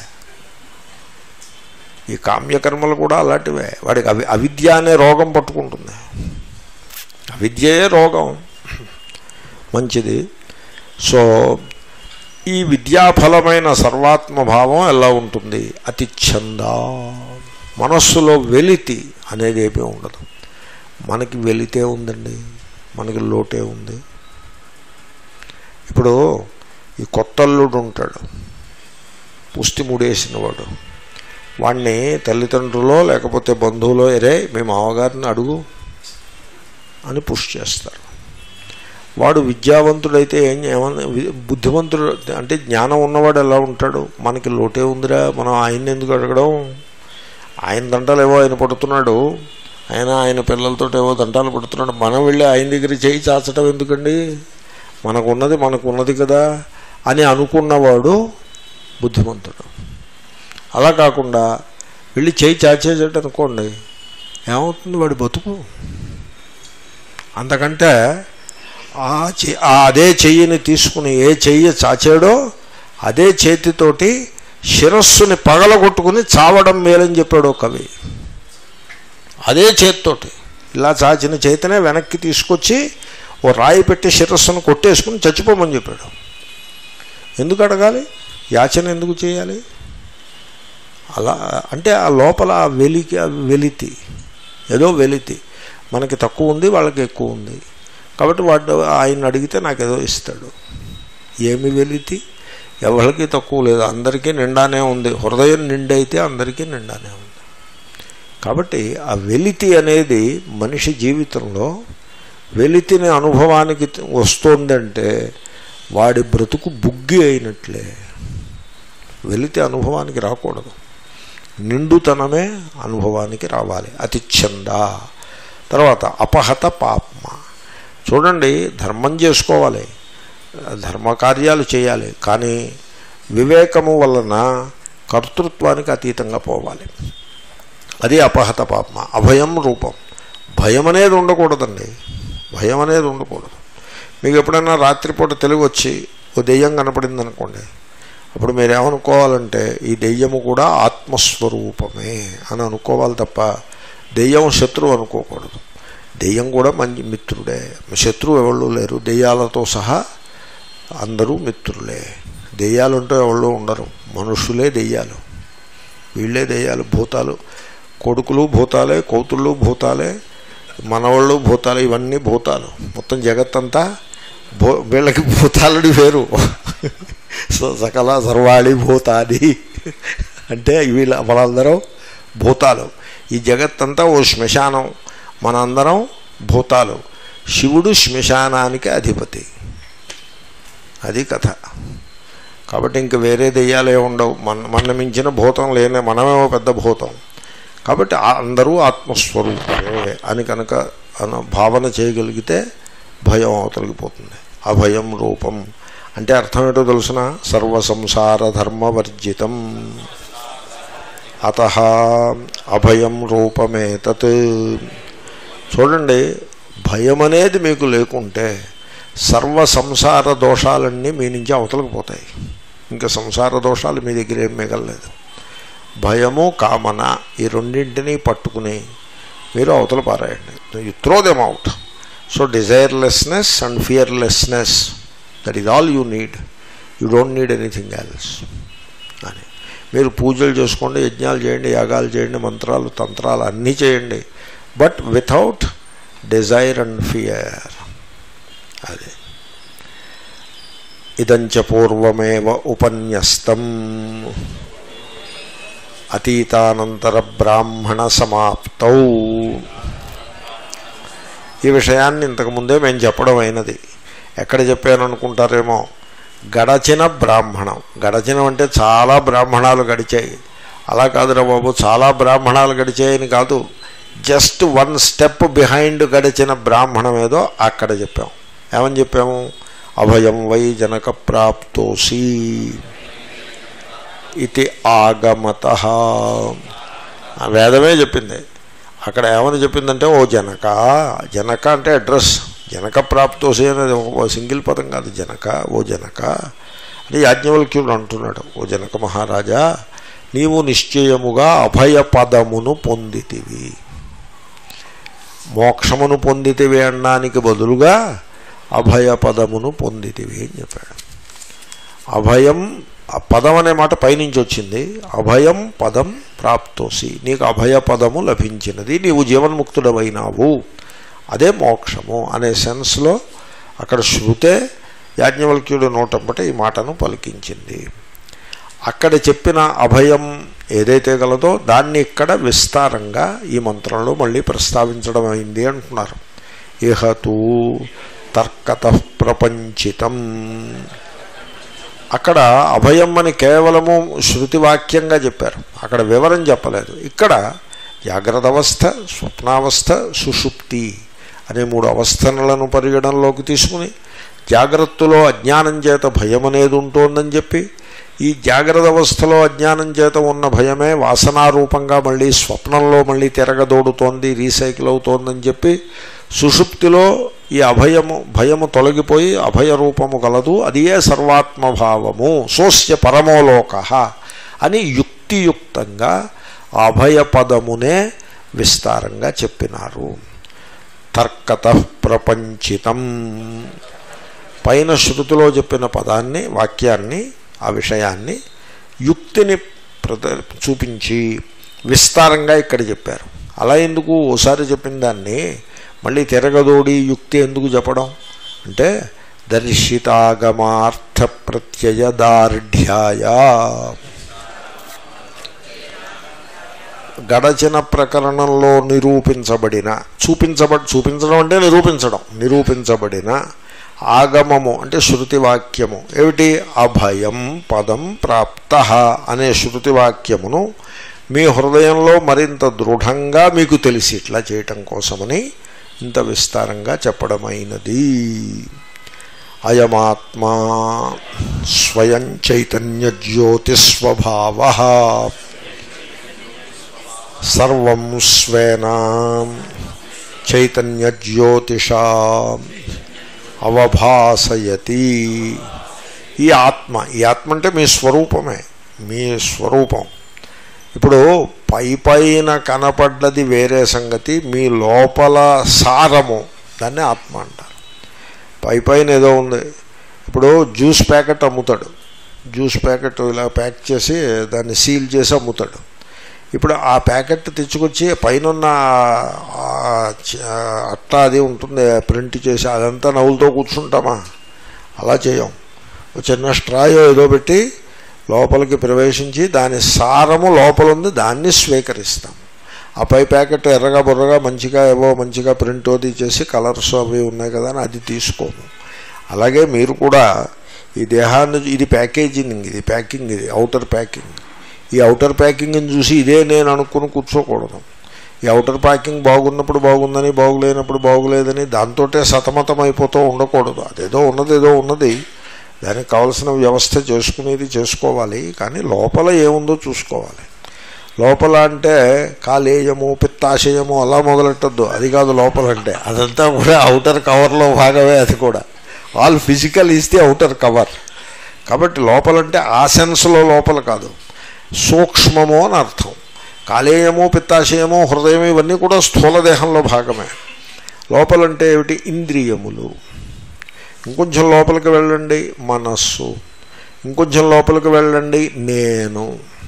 ఈ కామ్యకర్మలు కూడా అలాంటివే వాడికి అవి అవిద్య అనే రోగం పట్టుకుంటుంది అవిద్యయే రోగం మంచిది సో ఈ విద్యాఫలమైన సర్వాత్మభావం ఎలా ఉంటుంది అతి ఛంద మనస్సులో వెలితి అనేది ఏమీ ఉండదు మనకి వెలితే ఉందండి మనకి లోటే ఉంది ఇప్పుడు ఈ కొత్తల్లుడు ఉంటాడు పుష్టి ముడేసిన వాడు వాడిని తల్లిదండ్రులో లేకపోతే బంధువులో ఎరే మీ మామగారిని అడుగు అని పుష్ చేస్తారు వాడు విద్యావంతుడైతే ఏం ఏమన్నా వి- బుద్ధిమంతుడు అంటే జ్ఞానం ఉన్నవాడు ఎలా ఉంటాడు మనకి లోటే ఉందిరా మనం ఆయన్ని ఎందుకు అడగడం ఆయన దంటాలు ఏవో ఆయన పడుతున్నాడు ఆయన ఆయన పిల్లలతో ఏవో దంటాలు పడుతున్నాడు మనం వెళ్ళి ఆయన దగ్గర చేయి చాచడం ఎందుకండి మనకున్నది మనకున్నది కదా అని అనుకున్నవాడు బుద్ధిమంతుడు అలా కాకుండా వెళ్ళి చేయి చాచేసాడు అనుకోండి ఏమవుతుంది వాడి బతుకు అంతకంటే ఆ చె ఆ అదే చెయ్యిని తీసుకుని ఏ చెయ్యి చాచాడో అదే చేతితోటి శిరస్సుని పగలగొట్టుకుని చావడం మేలని చెప్పాడు ఓ కవి అదే చేతితోటి ఇలా చాచిన చేతినే వెనక్కి తీసుకొచ్చి ఓ రాయి పెట్టి శిరస్సును కొట్టేసుకుని చచ్చిపోమని చెప్పాడు ఎందుకు అడగాలి యాచన ఎందుకు చేయాలి అలా అంటే ఆ లోపల ఆ వెలికి ఆ వెలితి ఏదో వెలితి మనకి తక్కువ ఉంది వాళ్ళకి ఎక్కువ ఉంది కాబట్టి వాడు ఆయన అడిగితే నాకు ఏదో ఇస్తాడు ఏమి వెలితి ఎవరికి తక్కువ లేదు అందరికీ నిండానే ఉంది హృదయం నిండైతే అందరికీ నిండానే ఉంది కాబట్టి ఆ వెలితి అనేది మనిషి జీవితంలో వెలితిని అనుభవానికి వస్తుందంటే వాడి బ్రతుకు బుగ్గి అయినట్లే వెలితి అనుభవానికి రాకూడదు నిండుతనమే అనుభవానికి రావాలి అతి చంద తర్వాత అపహత పాప్మ చూడండి ధర్మం చేసుకోవాలి ధర్మకార్యాలు చేయాలి కానీ వివేకము వలన కర్తృత్వానికి అతీతంగా పోవాలి అది అపహత పాపమ అభయం రూపం భయం అనేది ఉండకూడదండి భయం అనేది ఉండకూడదు మీకు ఎప్పుడైనా రాత్రిపూట తెలివి వచ్చి ఓ దెయ్యం కనపడింది అనుకోండి అప్పుడు మీరు ఏమనుకోవాలంటే ఈ దెయ్యము కూడా ఆత్మస్వరూపమే అని అనుకోవాలి తప్ప దెయ్యం శత్రువు అనుకోకూడదు దెయ్యం కూడా మంచి మిత్రుడే శత్రువు ఎవళ్ళు లేరు దెయ్యాలతో సహా అందరూ మిత్రులే దెయ్యాలుంటే ఎవళ్ళు ఉండరు మనుషులే దెయ్యాలు వీళ్ళే దెయ్యాలు భూతాలు కొడుకులు భూతాలే కూతుళ్ళు భూతాలే మనవాళ్ళు భూతాలు ఇవన్నీ భూతాలు మొత్తం జగత్తంతా భూ వీళ్ళకి భూతాలని వేరు సో సకల సర్వాళి భూతాది అంటే వీళ్ళ వాళ్ళందరూ భూతాలు ఈ జగత్తంతా ఓ శ్మశానం మనందరం భూతాలు శివుడు శ్మశానానికి అధిపతి అది కథ కాబట్టి ఇంక వేరే దెయ్యాలే ఉండవు మన మన మించిన భూతం లేనే మనమేమో పెద్ద భూతం కాబట్టి ఆ- అందరూ ఆత్మస్వరూపమే అని కనుక అన భావన చేయగలిగితే భయం అవతలిగిపోతుంది అభయం రూపం అంటే అర్థం ఏంటో తెలుసిన సర్వ సంసార ధర్మవర్జితం అత అభయం రూపమే తత్ చూడండి భయం అనేది మీకు లేకుంటే సర్వ సంసార దోషాలన్నీ మీ నుంచి అవతలకు పోతాయి ఇంకా సంసార దోషాలు మీ దగ్గర ఏం మిగలలేదు భయము కామన ఈ రెండింటినీ పట్టుకుని మీరు అవతల పారాయండి you throw them out so desirelessness and fearlessness that is all you need you don't need anything else అని మీరు పూజలు చేసుకోండి యజ్ఞాలు చేయండి యాగాలు చేయండి మంత్రాలు తంత్రాలు అన్నీ చేయండి but without desire and fear అదే ఇదంచ పూర్వమేవ ఉపన్యస్తం అతీతానంతర బ్రాహ్మణ సమాప్తౌ ఈ విషయాన్ని ఇంతకుముందే మేము చెప్పడం అయినది ఎక్కడ చెప్పాను అనుకుంటారేమో గడచిన బ్రాహ్మణం గడచినం అంటే చాలా బ్రాహ్మణాలు గడిచాయి అలా కాదురా బాబు చాలా బ్రాహ్మణాలు గడిచాయని కాదు జస్ట్ వన్ స్టెప్ బిహైండ్ గడిచిన బ్రాహ్మణం ఏదో అక్కడ చెప్పాం ఏమని చెప్పాము అభయం వై జనక ప్రాప్తోసి ఇది ఆగమత ఆ వేదమే చెప్పింది అక్కడ ఏమని చెప్పిందంటే ఓ జనక జనక అంటే అడ్రస్ జనక ప్రాప్తోసి అనేది ఒక సింగిల్ పదం కాదు జనక ఓ జనక అని యాజ్ఞవల్క్యుడు అంటున్నాడు ఓ జనక మహారాజా నీవు నిశ్చయముగా అభయ పదమును పొందితివి మోక్షమును పొందితివి అనడానికి బదులుగా అభయ పదమును పొందితివి అని చెప్పాడు అభయం ఆ పదం అనే మాట పైనుంచి వచ్చింది అభయం పదం ప్రాప్తోసి నీకు అభయ పదము లభించినది నీవు జీవన్ముక్తుడవైనావు అదే మోక్షము అనే సెన్స్లో అక్కడ శృతే యాజ్ఞవల్క్యుడు నోటంపట ఈ మాటను పలికించింది అక్కడ చెప్పిన అభయం ఏదైతే గలదో దాన్ని ఇక్కడ విస్తారంగా ఈ మంత్రంలో మళ్ళీ ప్రస్తావించడం అయింది అంటున్నారు ఇహతూ తర్కత ప్రపంచితం అక్కడ అభయం అని కేవలము శృతివాక్యంగా చెప్పారు అక్కడ వివరం చెప్పలేదు ఇక్కడ జాగ్రత్త అవస్థ స్వప్నావస్థ సుషుప్తి అనే మూడు అవస్థలను పరిగణనలోకి తీసుకుని జాగ్రత్తలో అజ్ఞానం చేత భయం అనేది ఉంటుందని చెప్పి ఈ జాగ్రత్త అవస్థలో అజ్ఞానం చేత ఉన్న భయమే వాసనారూపంగా మళ్ళీ స్వప్నంలో మళ్ళీ తిరగదోడుతోంది రీసైకిల్ అవుతోందని చెప్పి సుషుప్తిలో ఈ అభయము భయము తొలగిపోయి అభయ రూపము గలదు అదియే సర్వాత్మభావము సోస్య పరమోలోక అని యుక్తియుక్తంగా ఆ అభయ పదమునే విస్తారంగా చెప్పినారు తర్కత ప్రపంచితం పైన శృతిలో చెప్పిన పదాన్ని వాక్యాన్ని ఆ విషయాన్ని యుక్తిని ప్రద చూపించి విస్తారంగా ఇక్కడ చెప్పారు అలా ఎందుకు ఓసారి చెప్పిన దాన్ని మళ్ళీ తిరగదోడి యుక్తి ఎందుకు చెప్పడం అంటే దర్శితాగమార్థ ప్రత్యయ దార్ఢ్యాయ గడచిన ప్రకరణంలో నిరూపించబడిన చూపించబడి చూపించడం అంటే నిరూపించడం నిరూపించబడిన ఆగమము అంటే శృతివాక్యము ఏమిటి అభయం పదం ప్రాప్త అనే శృతివాక్యమును మీ హృదయంలో మరింత దృఢంగా మీకు తెలిసి ఇట్లా చేయటం కోసమని ఇంత విస్తారంగా చెప్పడమైనది అయమాత్మా స్వయం చైతన్య జ్యోతిస్వభావ సర్వం స్వేన చైతన్య జ్యోతిషా అవభాసయతి ఈ ఆత్మ ఈ ఆత్మ అంటే మీ స్వరూపమే మీ స్వరూపం ఇప్పుడు పై పైన కనపడ్డది వేరే సంగతి మీ లోపల సారము దాన్ని ఆత్మ అంటారు పై పైన ఏదో ఉంది ఇప్పుడు జ్యూస్ ప్యాకెట్ అమ్ముతాడు జ్యూస్ ప్యాకెట్ ఇలా ప్యాక్ చేసి దాన్ని సీల్ చేసి అమ్ముతాడు ఇప్పుడు ఆ ప్యాకెట్ తెచ్చుకొచ్చి పైన అట్ట అది ఉంటుంది ప్రింట్ చేసి అదంతా నవ్వులతో కూర్చుంటామా అలా చేయం ఒక చిన్న స్ట్రాయో ఏదో పెట్టి లోపలికి ప్రవేశించి దాని సారము లోపల ఉంది దాన్ని స్వీకరిస్తాం ఆ పై ప్యాకెట్ ఎర్రగా బుర్రగా మంచిగా ఏవో మంచిగా ప్రింట్ అది చేసి కలర్స్ అవి ఉన్నాయి కదా అని అది తీసుకోము అలాగే మీరు కూడా ఈ దేహాన్ని ఇది ప్యాకేజింగ్ ఇది ప్యాకింగ్ ఇది అవుటర్ ప్యాకింగ్ ఈ అవుటర్ ప్యాకింగ్ని చూసి ఇదే నేను అనుకుని కూర్చోకూడదు ఈ అవుటర్ ప్యాకింగ్ బాగున్నప్పుడు బాగుందని బాగులేనప్పుడు బాగులేదని దాంతోటే సతమతం అయిపోతూ ఉండకూడదు అదేదో ఉన్నది ఏదో ఉన్నది దానికి కావలసిన వ్యవస్థ చేసుకునేది చేసుకోవాలి కానీ లోపల ఏముందో చూసుకోవాలి లోపల అంటే కాలేయము పిత్తాశయము అలా మొదలెట్టద్దు అది కాదు లోపల అంటే అదంతా కూడా అవుటర్ కవర్లో భాగమే అది కూడా all physical is the outer cover కాబట్టి లోపలంటే ఆ సెన్స్లో లోపల కాదు సూక్ష్మము అని అర్థం కాలేయము పిత్తాశయము హృదయం ఇవన్నీ కూడా స్థూల దేహంలో భాగమే లోపలంటే ఏమిటి ఇంద్రియములు ఇంకొంచెం లోపలికి వెళ్ళండి మనస్సు ఇంకొంచెం లోపలికి వెళ్ళండి నేను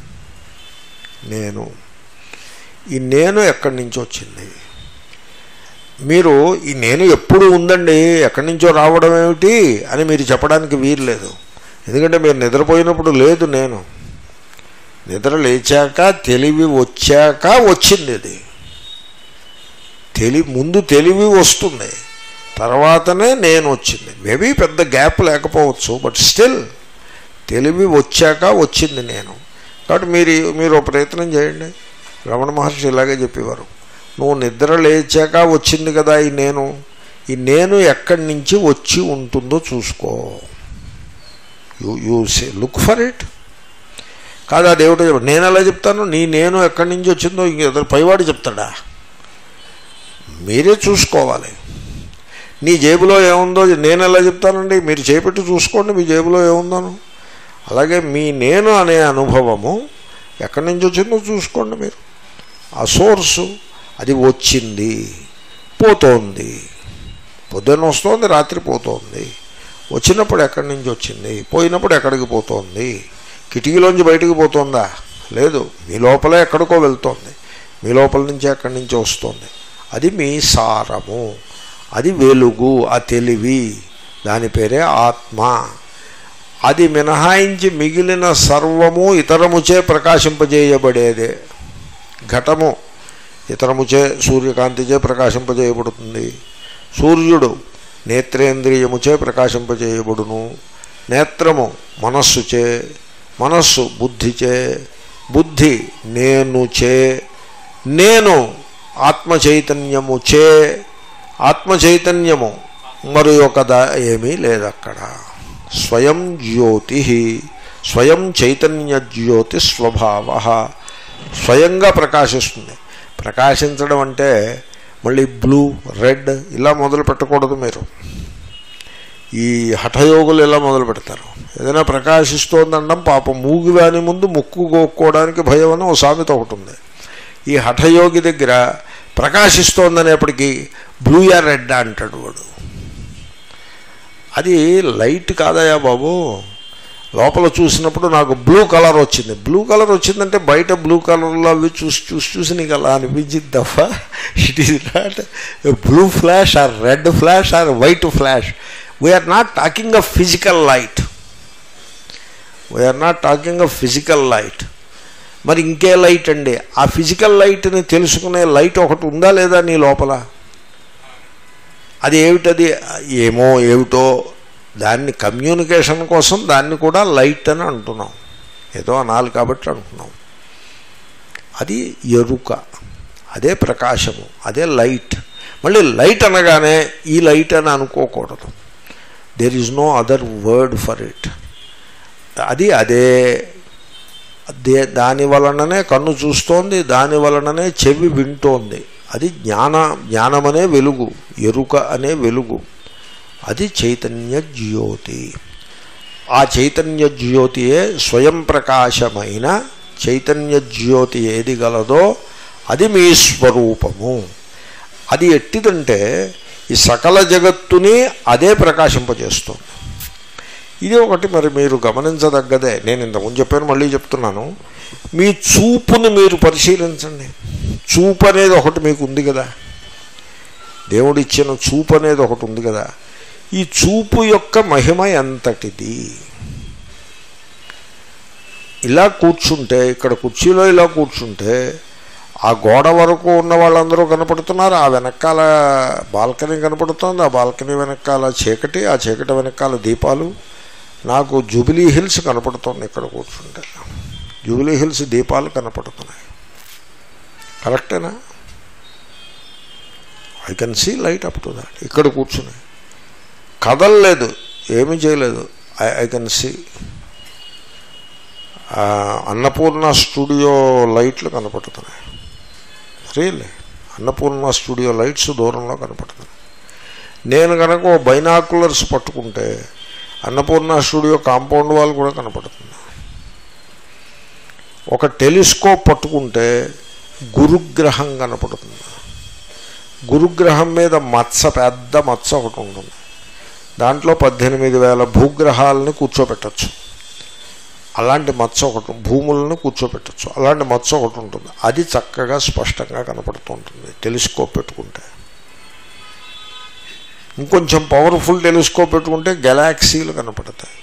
నేను ఈ నేను ఎక్కడి నుంచి వచ్చింది మీరు ఈ నేను ఎప్పుడు ఉందండి ఎక్కడి నుంచో రావడం ఏమిటి అని మీరు చెప్పడానికి వీలు లేదు ఎందుకంటే మీరు నిద్రపోయినప్పుడు లేదు నేను నిద్ర లేచాక తెలివి వచ్చాక వచ్చింది అది తెలి ముందు తెలివి వస్తుంది తర్వాతనే నేను వచ్చింది మేబీ పెద్ద గ్యాప్ లేకపోవచ్చు బట్ స్టిల్ తెలివి వచ్చాక వచ్చింది నేను కాబట్టి మీరు మీరు ఒక ప్రయత్నం చేయండి రమణ మహర్షి ఇలాగే చెప్పేవారు నువ్వు నిద్ర లేచాక వచ్చింది కదా ఈ నేను ఈ నేను ఎక్కడి నుంచి వచ్చి ఉంటుందో చూసుకో you you say look for it కాదు ఆ దేవుడు చెప్పాడు నేను ఎలా చెప్తాను నీ నేను ఎక్కడి నుంచి వచ్చిందో ఇంక పైవాడు చెప్తాడా మీరే చూసుకోవాలి నీ జేబులో ఏముందో నేను ఎలా చెప్తానండి మీరు చేపెట్టి చూసుకోండి మీ జేబులో ఏముందను అలాగే మీ నేను అనే అనుభవము ఎక్కడి నుంచి వచ్చిందో చూసుకోండి మీరు ఆ సోర్సు అది వచ్చింది పోతోంది పొద్దున్న వస్తోంది రాత్రి పోతోంది వచ్చినప్పుడు ఎక్కడి నుంచి వచ్చింది పోయినప్పుడు ఎక్కడికి పోతోంది కిటికీలోంచి బయటకు పోతుందా లేదు మీ లోపలే ఎక్కడికో వెళ్తోంది మీ లోపల నుంచి ఎక్కడి నుంచి వస్తుంది అది మీ సారము అది వెలుగు ఆ తెలివి దాని పేరే ఆత్మ అది మినహాయించి మిగిలిన సర్వము ఇతరముచే ప్రకాశింపజేయబడేదే ఘటము ఇతరముచే సూర్యకాంతిచే ప్రకాశింపజేయబడుతుంది సూర్యుడు నేత్రేంద్రియముచే ప్రకాశింపజేయబడును నేత్రము మనస్సుచే మనస్సు బుద్ధిచే బుద్ధి నేనుచే నేను ఆత్మ చైతన్యముచే ఆత్మ చైతన్యము మరి ఒకదా ఏమీ లేదక్కడ స్వయం జ్యోతి స్వయం చైతన్య జ్యోతి స్వభావ స్వయంగా ప్రకాశిస్తుంది ప్రకాశించడం అంటే మళ్ళీ బ్లూ రెడ్ ఇలా మొదలు పెట్టకూడదు మీరు ఈ హఠయోగులు ఇలా మొదలు పెడతారు ఏదైనా ప్రకాశిస్తోందనడం పాపం మూగివాని ముందు ముక్కు గోక్కోవడానికి భయం అని ఓ సామెత ఒకటి ఉంది ఈ హఠయోగి దగ్గర ప్రకాశిస్తోందనేప్పటికీ బ్లూ యా రెడ్ అంటాడు వాడు అది లైట్ కాదయా బాబు లోపల చూసినప్పుడు నాకు బ్లూ కలర్ వచ్చింది బ్లూ కలర్ వచ్చిందంటే బయట బ్లూ కలర్లో అవి చూసి చూసి చూసి నీకు అలా అనిపించింది తప్ప it is not blue flash or red flash or white flash we're not talking of physical light we're not talking of physical light మరి ఇంకే లైట్ అండి ఆ ఫిజికల్ లైట్ని తెలుసుకునే లైట్ ఒకటి ఉందా లేదా నీ లోపల అది ఏమిటది ఏమో ఏమిటో దాన్ని కమ్యూనికేషన్ కోసం దాన్ని కూడా లైట్ అని అంటున్నాం ఏదో అనాలి కాబట్టి అంటున్నాం అది ఎరుక అదే ప్రకాశము అదే లైట్ మళ్ళీ లైట్ అనగానే ఈ లైట్ అని అనుకోకూడదు there is no other word for it అది అదే దే దాని వలననే కన్ను చూస్తోంది దాని వలననే చెవి వింటోంది అది జ్ఞాన జ్ఞానమనే వెలుగు ఎరుక అనే వెలుగు అది చైతన్య జ్యోతి ఆ చైతన్య జ్యోతియే స్వయం ప్రకాశమైన చైతన్య జ్యోతి ఏది గలదో అది మీ స్వరూపము అది ఎట్టిదంటే ఈ సకల జగత్తుని అదే ప్రకాశింపజేస్తుంది ఇది ఒకటి మరి మీరు గమనించదగ్గదే నేను ఇంతకుముందు చెప్పాను మళ్ళీ చెప్తున్నాను మీ చూపుని మీరు పరిశీలించండి చూపు అనేది ఒకటి మీకు ఉంది కదా దేవుడు ఇచ్చిన చూపు అనేది ఒకటి ఉంది కదా ఈ చూపు యొక్క మహిమ ఎంతటిది ఇలా కూర్చుంటే ఇక్కడ కుర్చీలో ఇలా కూర్చుంటే ఆ గోడ వరకు ఉన్న వాళ్ళందరూ కనపడుతున్నారు ఆ వెనకాల బాల్కనీ కనపడుతోంది ఆ బాల్కనీ వెనకాల చీకటి ఆ చీకటి వెనకాల దీపాలు నాకు జూబిలీ హిల్స్ కనపడుతోంది ఇక్కడ కూర్చుంటే జూబిలీ హిల్స్ దీపాలు కనపడుతున్నాయి కరెక్టేనా I can see light up to that ఇక్కడ కూర్చుని కదలలేదు ఏమీ చేయలేదు I I can see Annapurna studio లైట్లు కనపడుతున్నాయి రియల్లీ అన్నపూర్ణ స్టూడియో లైట్స్ దూరంలో కనపడుతున్నాయి నేను కనుక ఓ బైనాకులర్స్ పట్టుకుంటే అన్నపూర్ణ స్టూడియో కాంపౌండ్ వాళ్ళు కూడా కనపడుతుంది ఒక టెలిస్కోప్ పట్టుకుంటే గురుగ్రహం కనపడుతుంది గురుగ్రహం మీద మత్స పెద్ద మత్స ఒకటి ఉంటుంది దాంట్లో పద్దెనిమిది వేల భూగ్రహాలని కూర్చోబెట్టచ్చు అలాంటి మత్స ఒకటి భూములను కూర్చోబెట్టచ్చు అలాంటి మత్స ఒకటి ఉంటుంది అది చక్కగా స్పష్టంగా కనపడుతూ ఉంటుంది టెలిస్కోప్ పెట్టుకుంటే ఇంకొంచెం పవర్ఫుల్ టెలిస్కోప్ పెట్టుకుంటే గెలాక్సీలు కనపడతాయి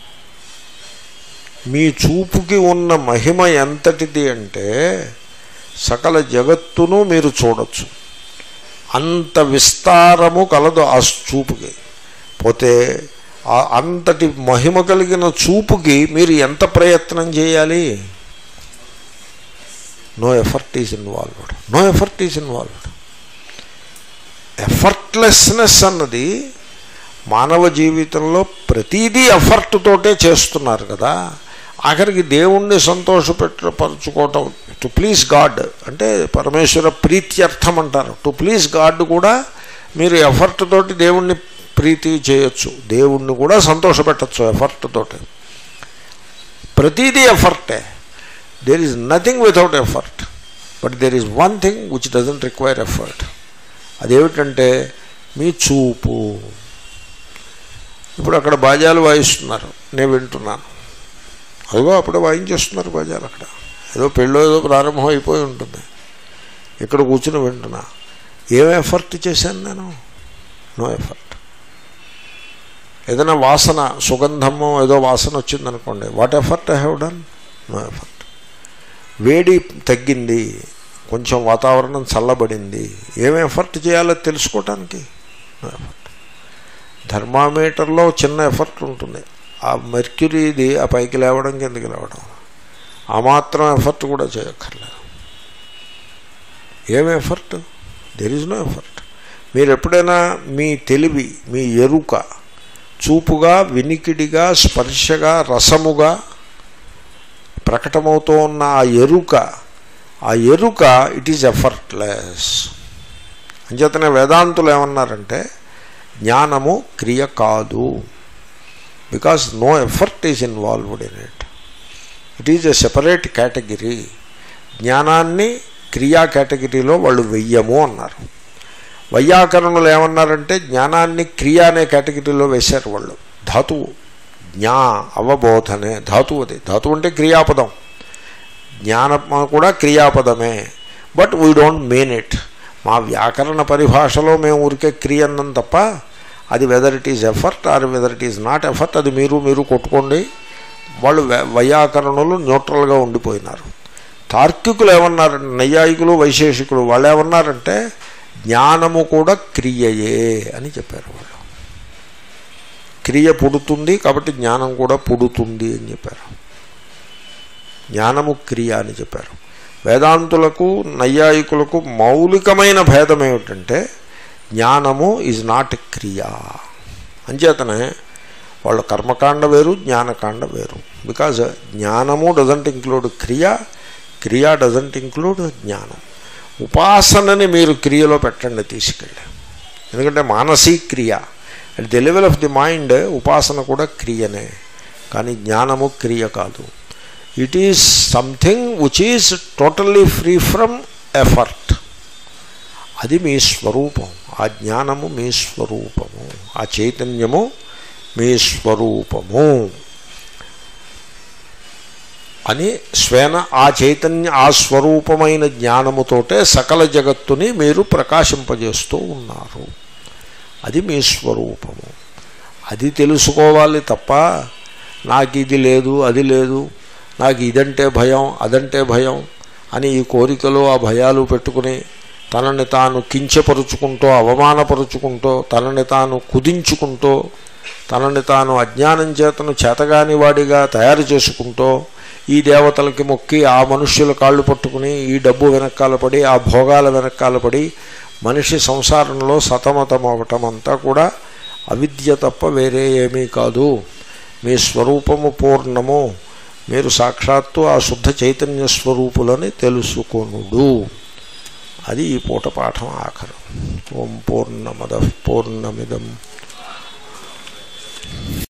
మీ చూపుకి ఉన్న మహిమ ఎంతటిది అంటే సకల జగత్తును మీరు చూడొచ్చు అంత విస్తారము కలదు ఆ చూపుకి పోతే ఆ- అంతటి మహిమ కలిగిన చూపుకి మీరు ఎంత ప్రయత్నం చేయాలి no effort is involved no effort is involved effortlessness అన్నది మానవ జీవితంలో ప్రతిదీ ఎఫర్ట్ తోటే చేస్తున్నారు కదా ఆఖరికి దేవుణ్ణి సంతోషపెట్టపరచుకోవటం టు ప్లీజ్ గాడ్ అంటే పరమేశ్వర ప్రీత్యర్థం అంటారు టు ప్లీజ్ గాడ్ కూడా మీరు ఎఫర్ట్ తోటి దేవుణ్ణి ప్రీతి చేయొచ్చు దేవుణ్ణి కూడా సంతోషపెట్టచ్చు ఎఫర్ట్ తోటి ప్రతిదీ ఎఫర్టే there is nothing without effort but there is one thing which doesn't require effort అదేమిటంటే మీ చూపు ఇప్పుడు అక్కడ బాజాలు వాయిస్తున్నారు నేను వింటున్నాను అదిగో అప్పుడే వాయించేస్తున్నారు బాజాలు అక్కడ ఏదో పెళ్ళో ఏదో ప్రారంభం అయిపోయి ఉంటుంది ఇక్కడ కూర్చుని వింటున్నా ఏం ఎఫర్ట్ చేశాను నేను నో ఎఫర్ట్ ఏదైనా వాసన సుగంధము ఏదో వాసన వచ్చిందనుకోండి what effort I have done no effort వేడి తగ్గింది కొంచెం వాతావరణం చల్లబడింది ఏం ఎఫర్ట్ చేయాలో తెలుసుకోవటానికి నో ఎఫర్ట్ థర్మామీటర్లో చిన్న ఎఫర్ట్ ఉంటుంది ఆ మెర్క్యూరీది ఆ పైకి లేవడం కిందకి లేవడం ఆ మాత్రం ఎఫర్ట్ కూడా చేయక్కర్లేదు ఏం effort there is no effort మీరు ఎప్పుడైనా మీ తెలివి మీ ఎరుక చూపుగా వినికిడిగా స్పర్శగా రసముగా ప్రకటమవుతూ ఉన్న ఆ ఎరుక ఆ ఎరుక ఇట్ ఈజ్ ఎఫర్ట్లెస్ అంచేతనే వేదాంతులు ఏమన్నారంటే జ్ఞానము క్రియ కాదు because no effort is involved in it it is a separate category జ్ఞానాన్ని క్రియా కేటగిరీలో వాళ్ళు వెయ్యము అన్నారు వైయాకరణులు ఏమన్నారంటే జ్ఞానాన్ని క్రియ అనే కేటగిరీలో వేశారు వాళ్ళు ధాతువు జ్ఞా అవబోధనే ధాతువు అది ధాతువు అంటే క్రియాపదం జ్ఞానం కూడా క్రియాపదమే but we don't mean it మా వ్యాకరణ పరిభాషలో మేము ఊరికే క్రియ అన్నం తప్ప అది whether it is effort or whether it is not effort అది మీరు మీరు కొట్టుకోండి వాళ్ళు వై- వైయాకరణులు న్యూట్రల్గా ఉండిపోయినారు తార్కికులు ఏమన్నారంటే నైయాయికులు వైశేషికులు వాళ్ళు ఏమన్నారంటే జ్ఞానము కూడా క్రియయే అని చెప్పారు వాళ్ళు క్రియ పుడుతుంది కాబట్టి జ్ఞానం కూడా పుడుతుంది అని చెప్పారు జ్ఞానము క్రియ అని చెప్పారు వేదాంతులకు నైయాయికులకు మౌలికమైన భేదం ఏమిటంటే జ్ఞానము ఈజ్ నాట్ క్రియ అంచేతనే వాళ్ళ కర్మకాండ వేరు జ్ఞానకాండ వేరు బికాజ్ జ్ఞానము డజంట్ ఇంక్లూడ్ క్రియ క్రియ డజంట్ ఇంక్లూడ్ జ్ఞానం ఉపాసనని మీరు క్రియలో పెట్టండి తీసుకెళ్ళి ఎందుకంటే మానసీ క్రియ at the level of the mind ఉపాసన కూడా క్రియనే కానీ జ్ఞానము క్రియ కాదు it is something which is totally free from effort అది మీ స్వరూపం ఆ జ్ఞానము మీ స్వరూపము ఆ చైతన్యము మీ స్వరూపము అని స్వేన ఆ చైతన్య ఆ స్వరూపమైన జ్ఞానముతోటే సకల జగత్తుని మీరు ప్రకాశింపజేస్తూ ఉన్నారు అది మీ స్వరూపము అది తెలుసుకోవాలి తప్ప నాకు ఇది లేదు అది లేదు నాకు ఇదంటే భయం అదంటే భయం అని ఈ కోరికలు ఆ భయాలు పెట్టుకుని తనని తాను కించపరుచుకుంటూ అవమానపరుచుకుంటూ తనని తాను కుదించుకుంటూ తనని తాను అజ్ఞానం చేతను చేతగాని వాడిగా తయారు చేసుకుంటూ ఈ దేవతలకి మొక్కి ఆ మనుష్యుల కాళ్ళు పట్టుకుని ఈ డబ్బు వెనకాల పడి ఆ భోగాల వెనకాల పడి మనిషి సంసారంలో సతమతమవటం అంతా కూడా అవిద్య తప్ప వేరే ఏమీ కాదు మీ స్వరూపము పూర్ణము మీరు సాక్షాత్తు ఆ శుద్ధ చైతన్య స్వరూపులని తెలుసుకొనుడు అది ఈ పూట పాఠం ఆఖరు ఓం పూర్ణమద పూర్ణమిదం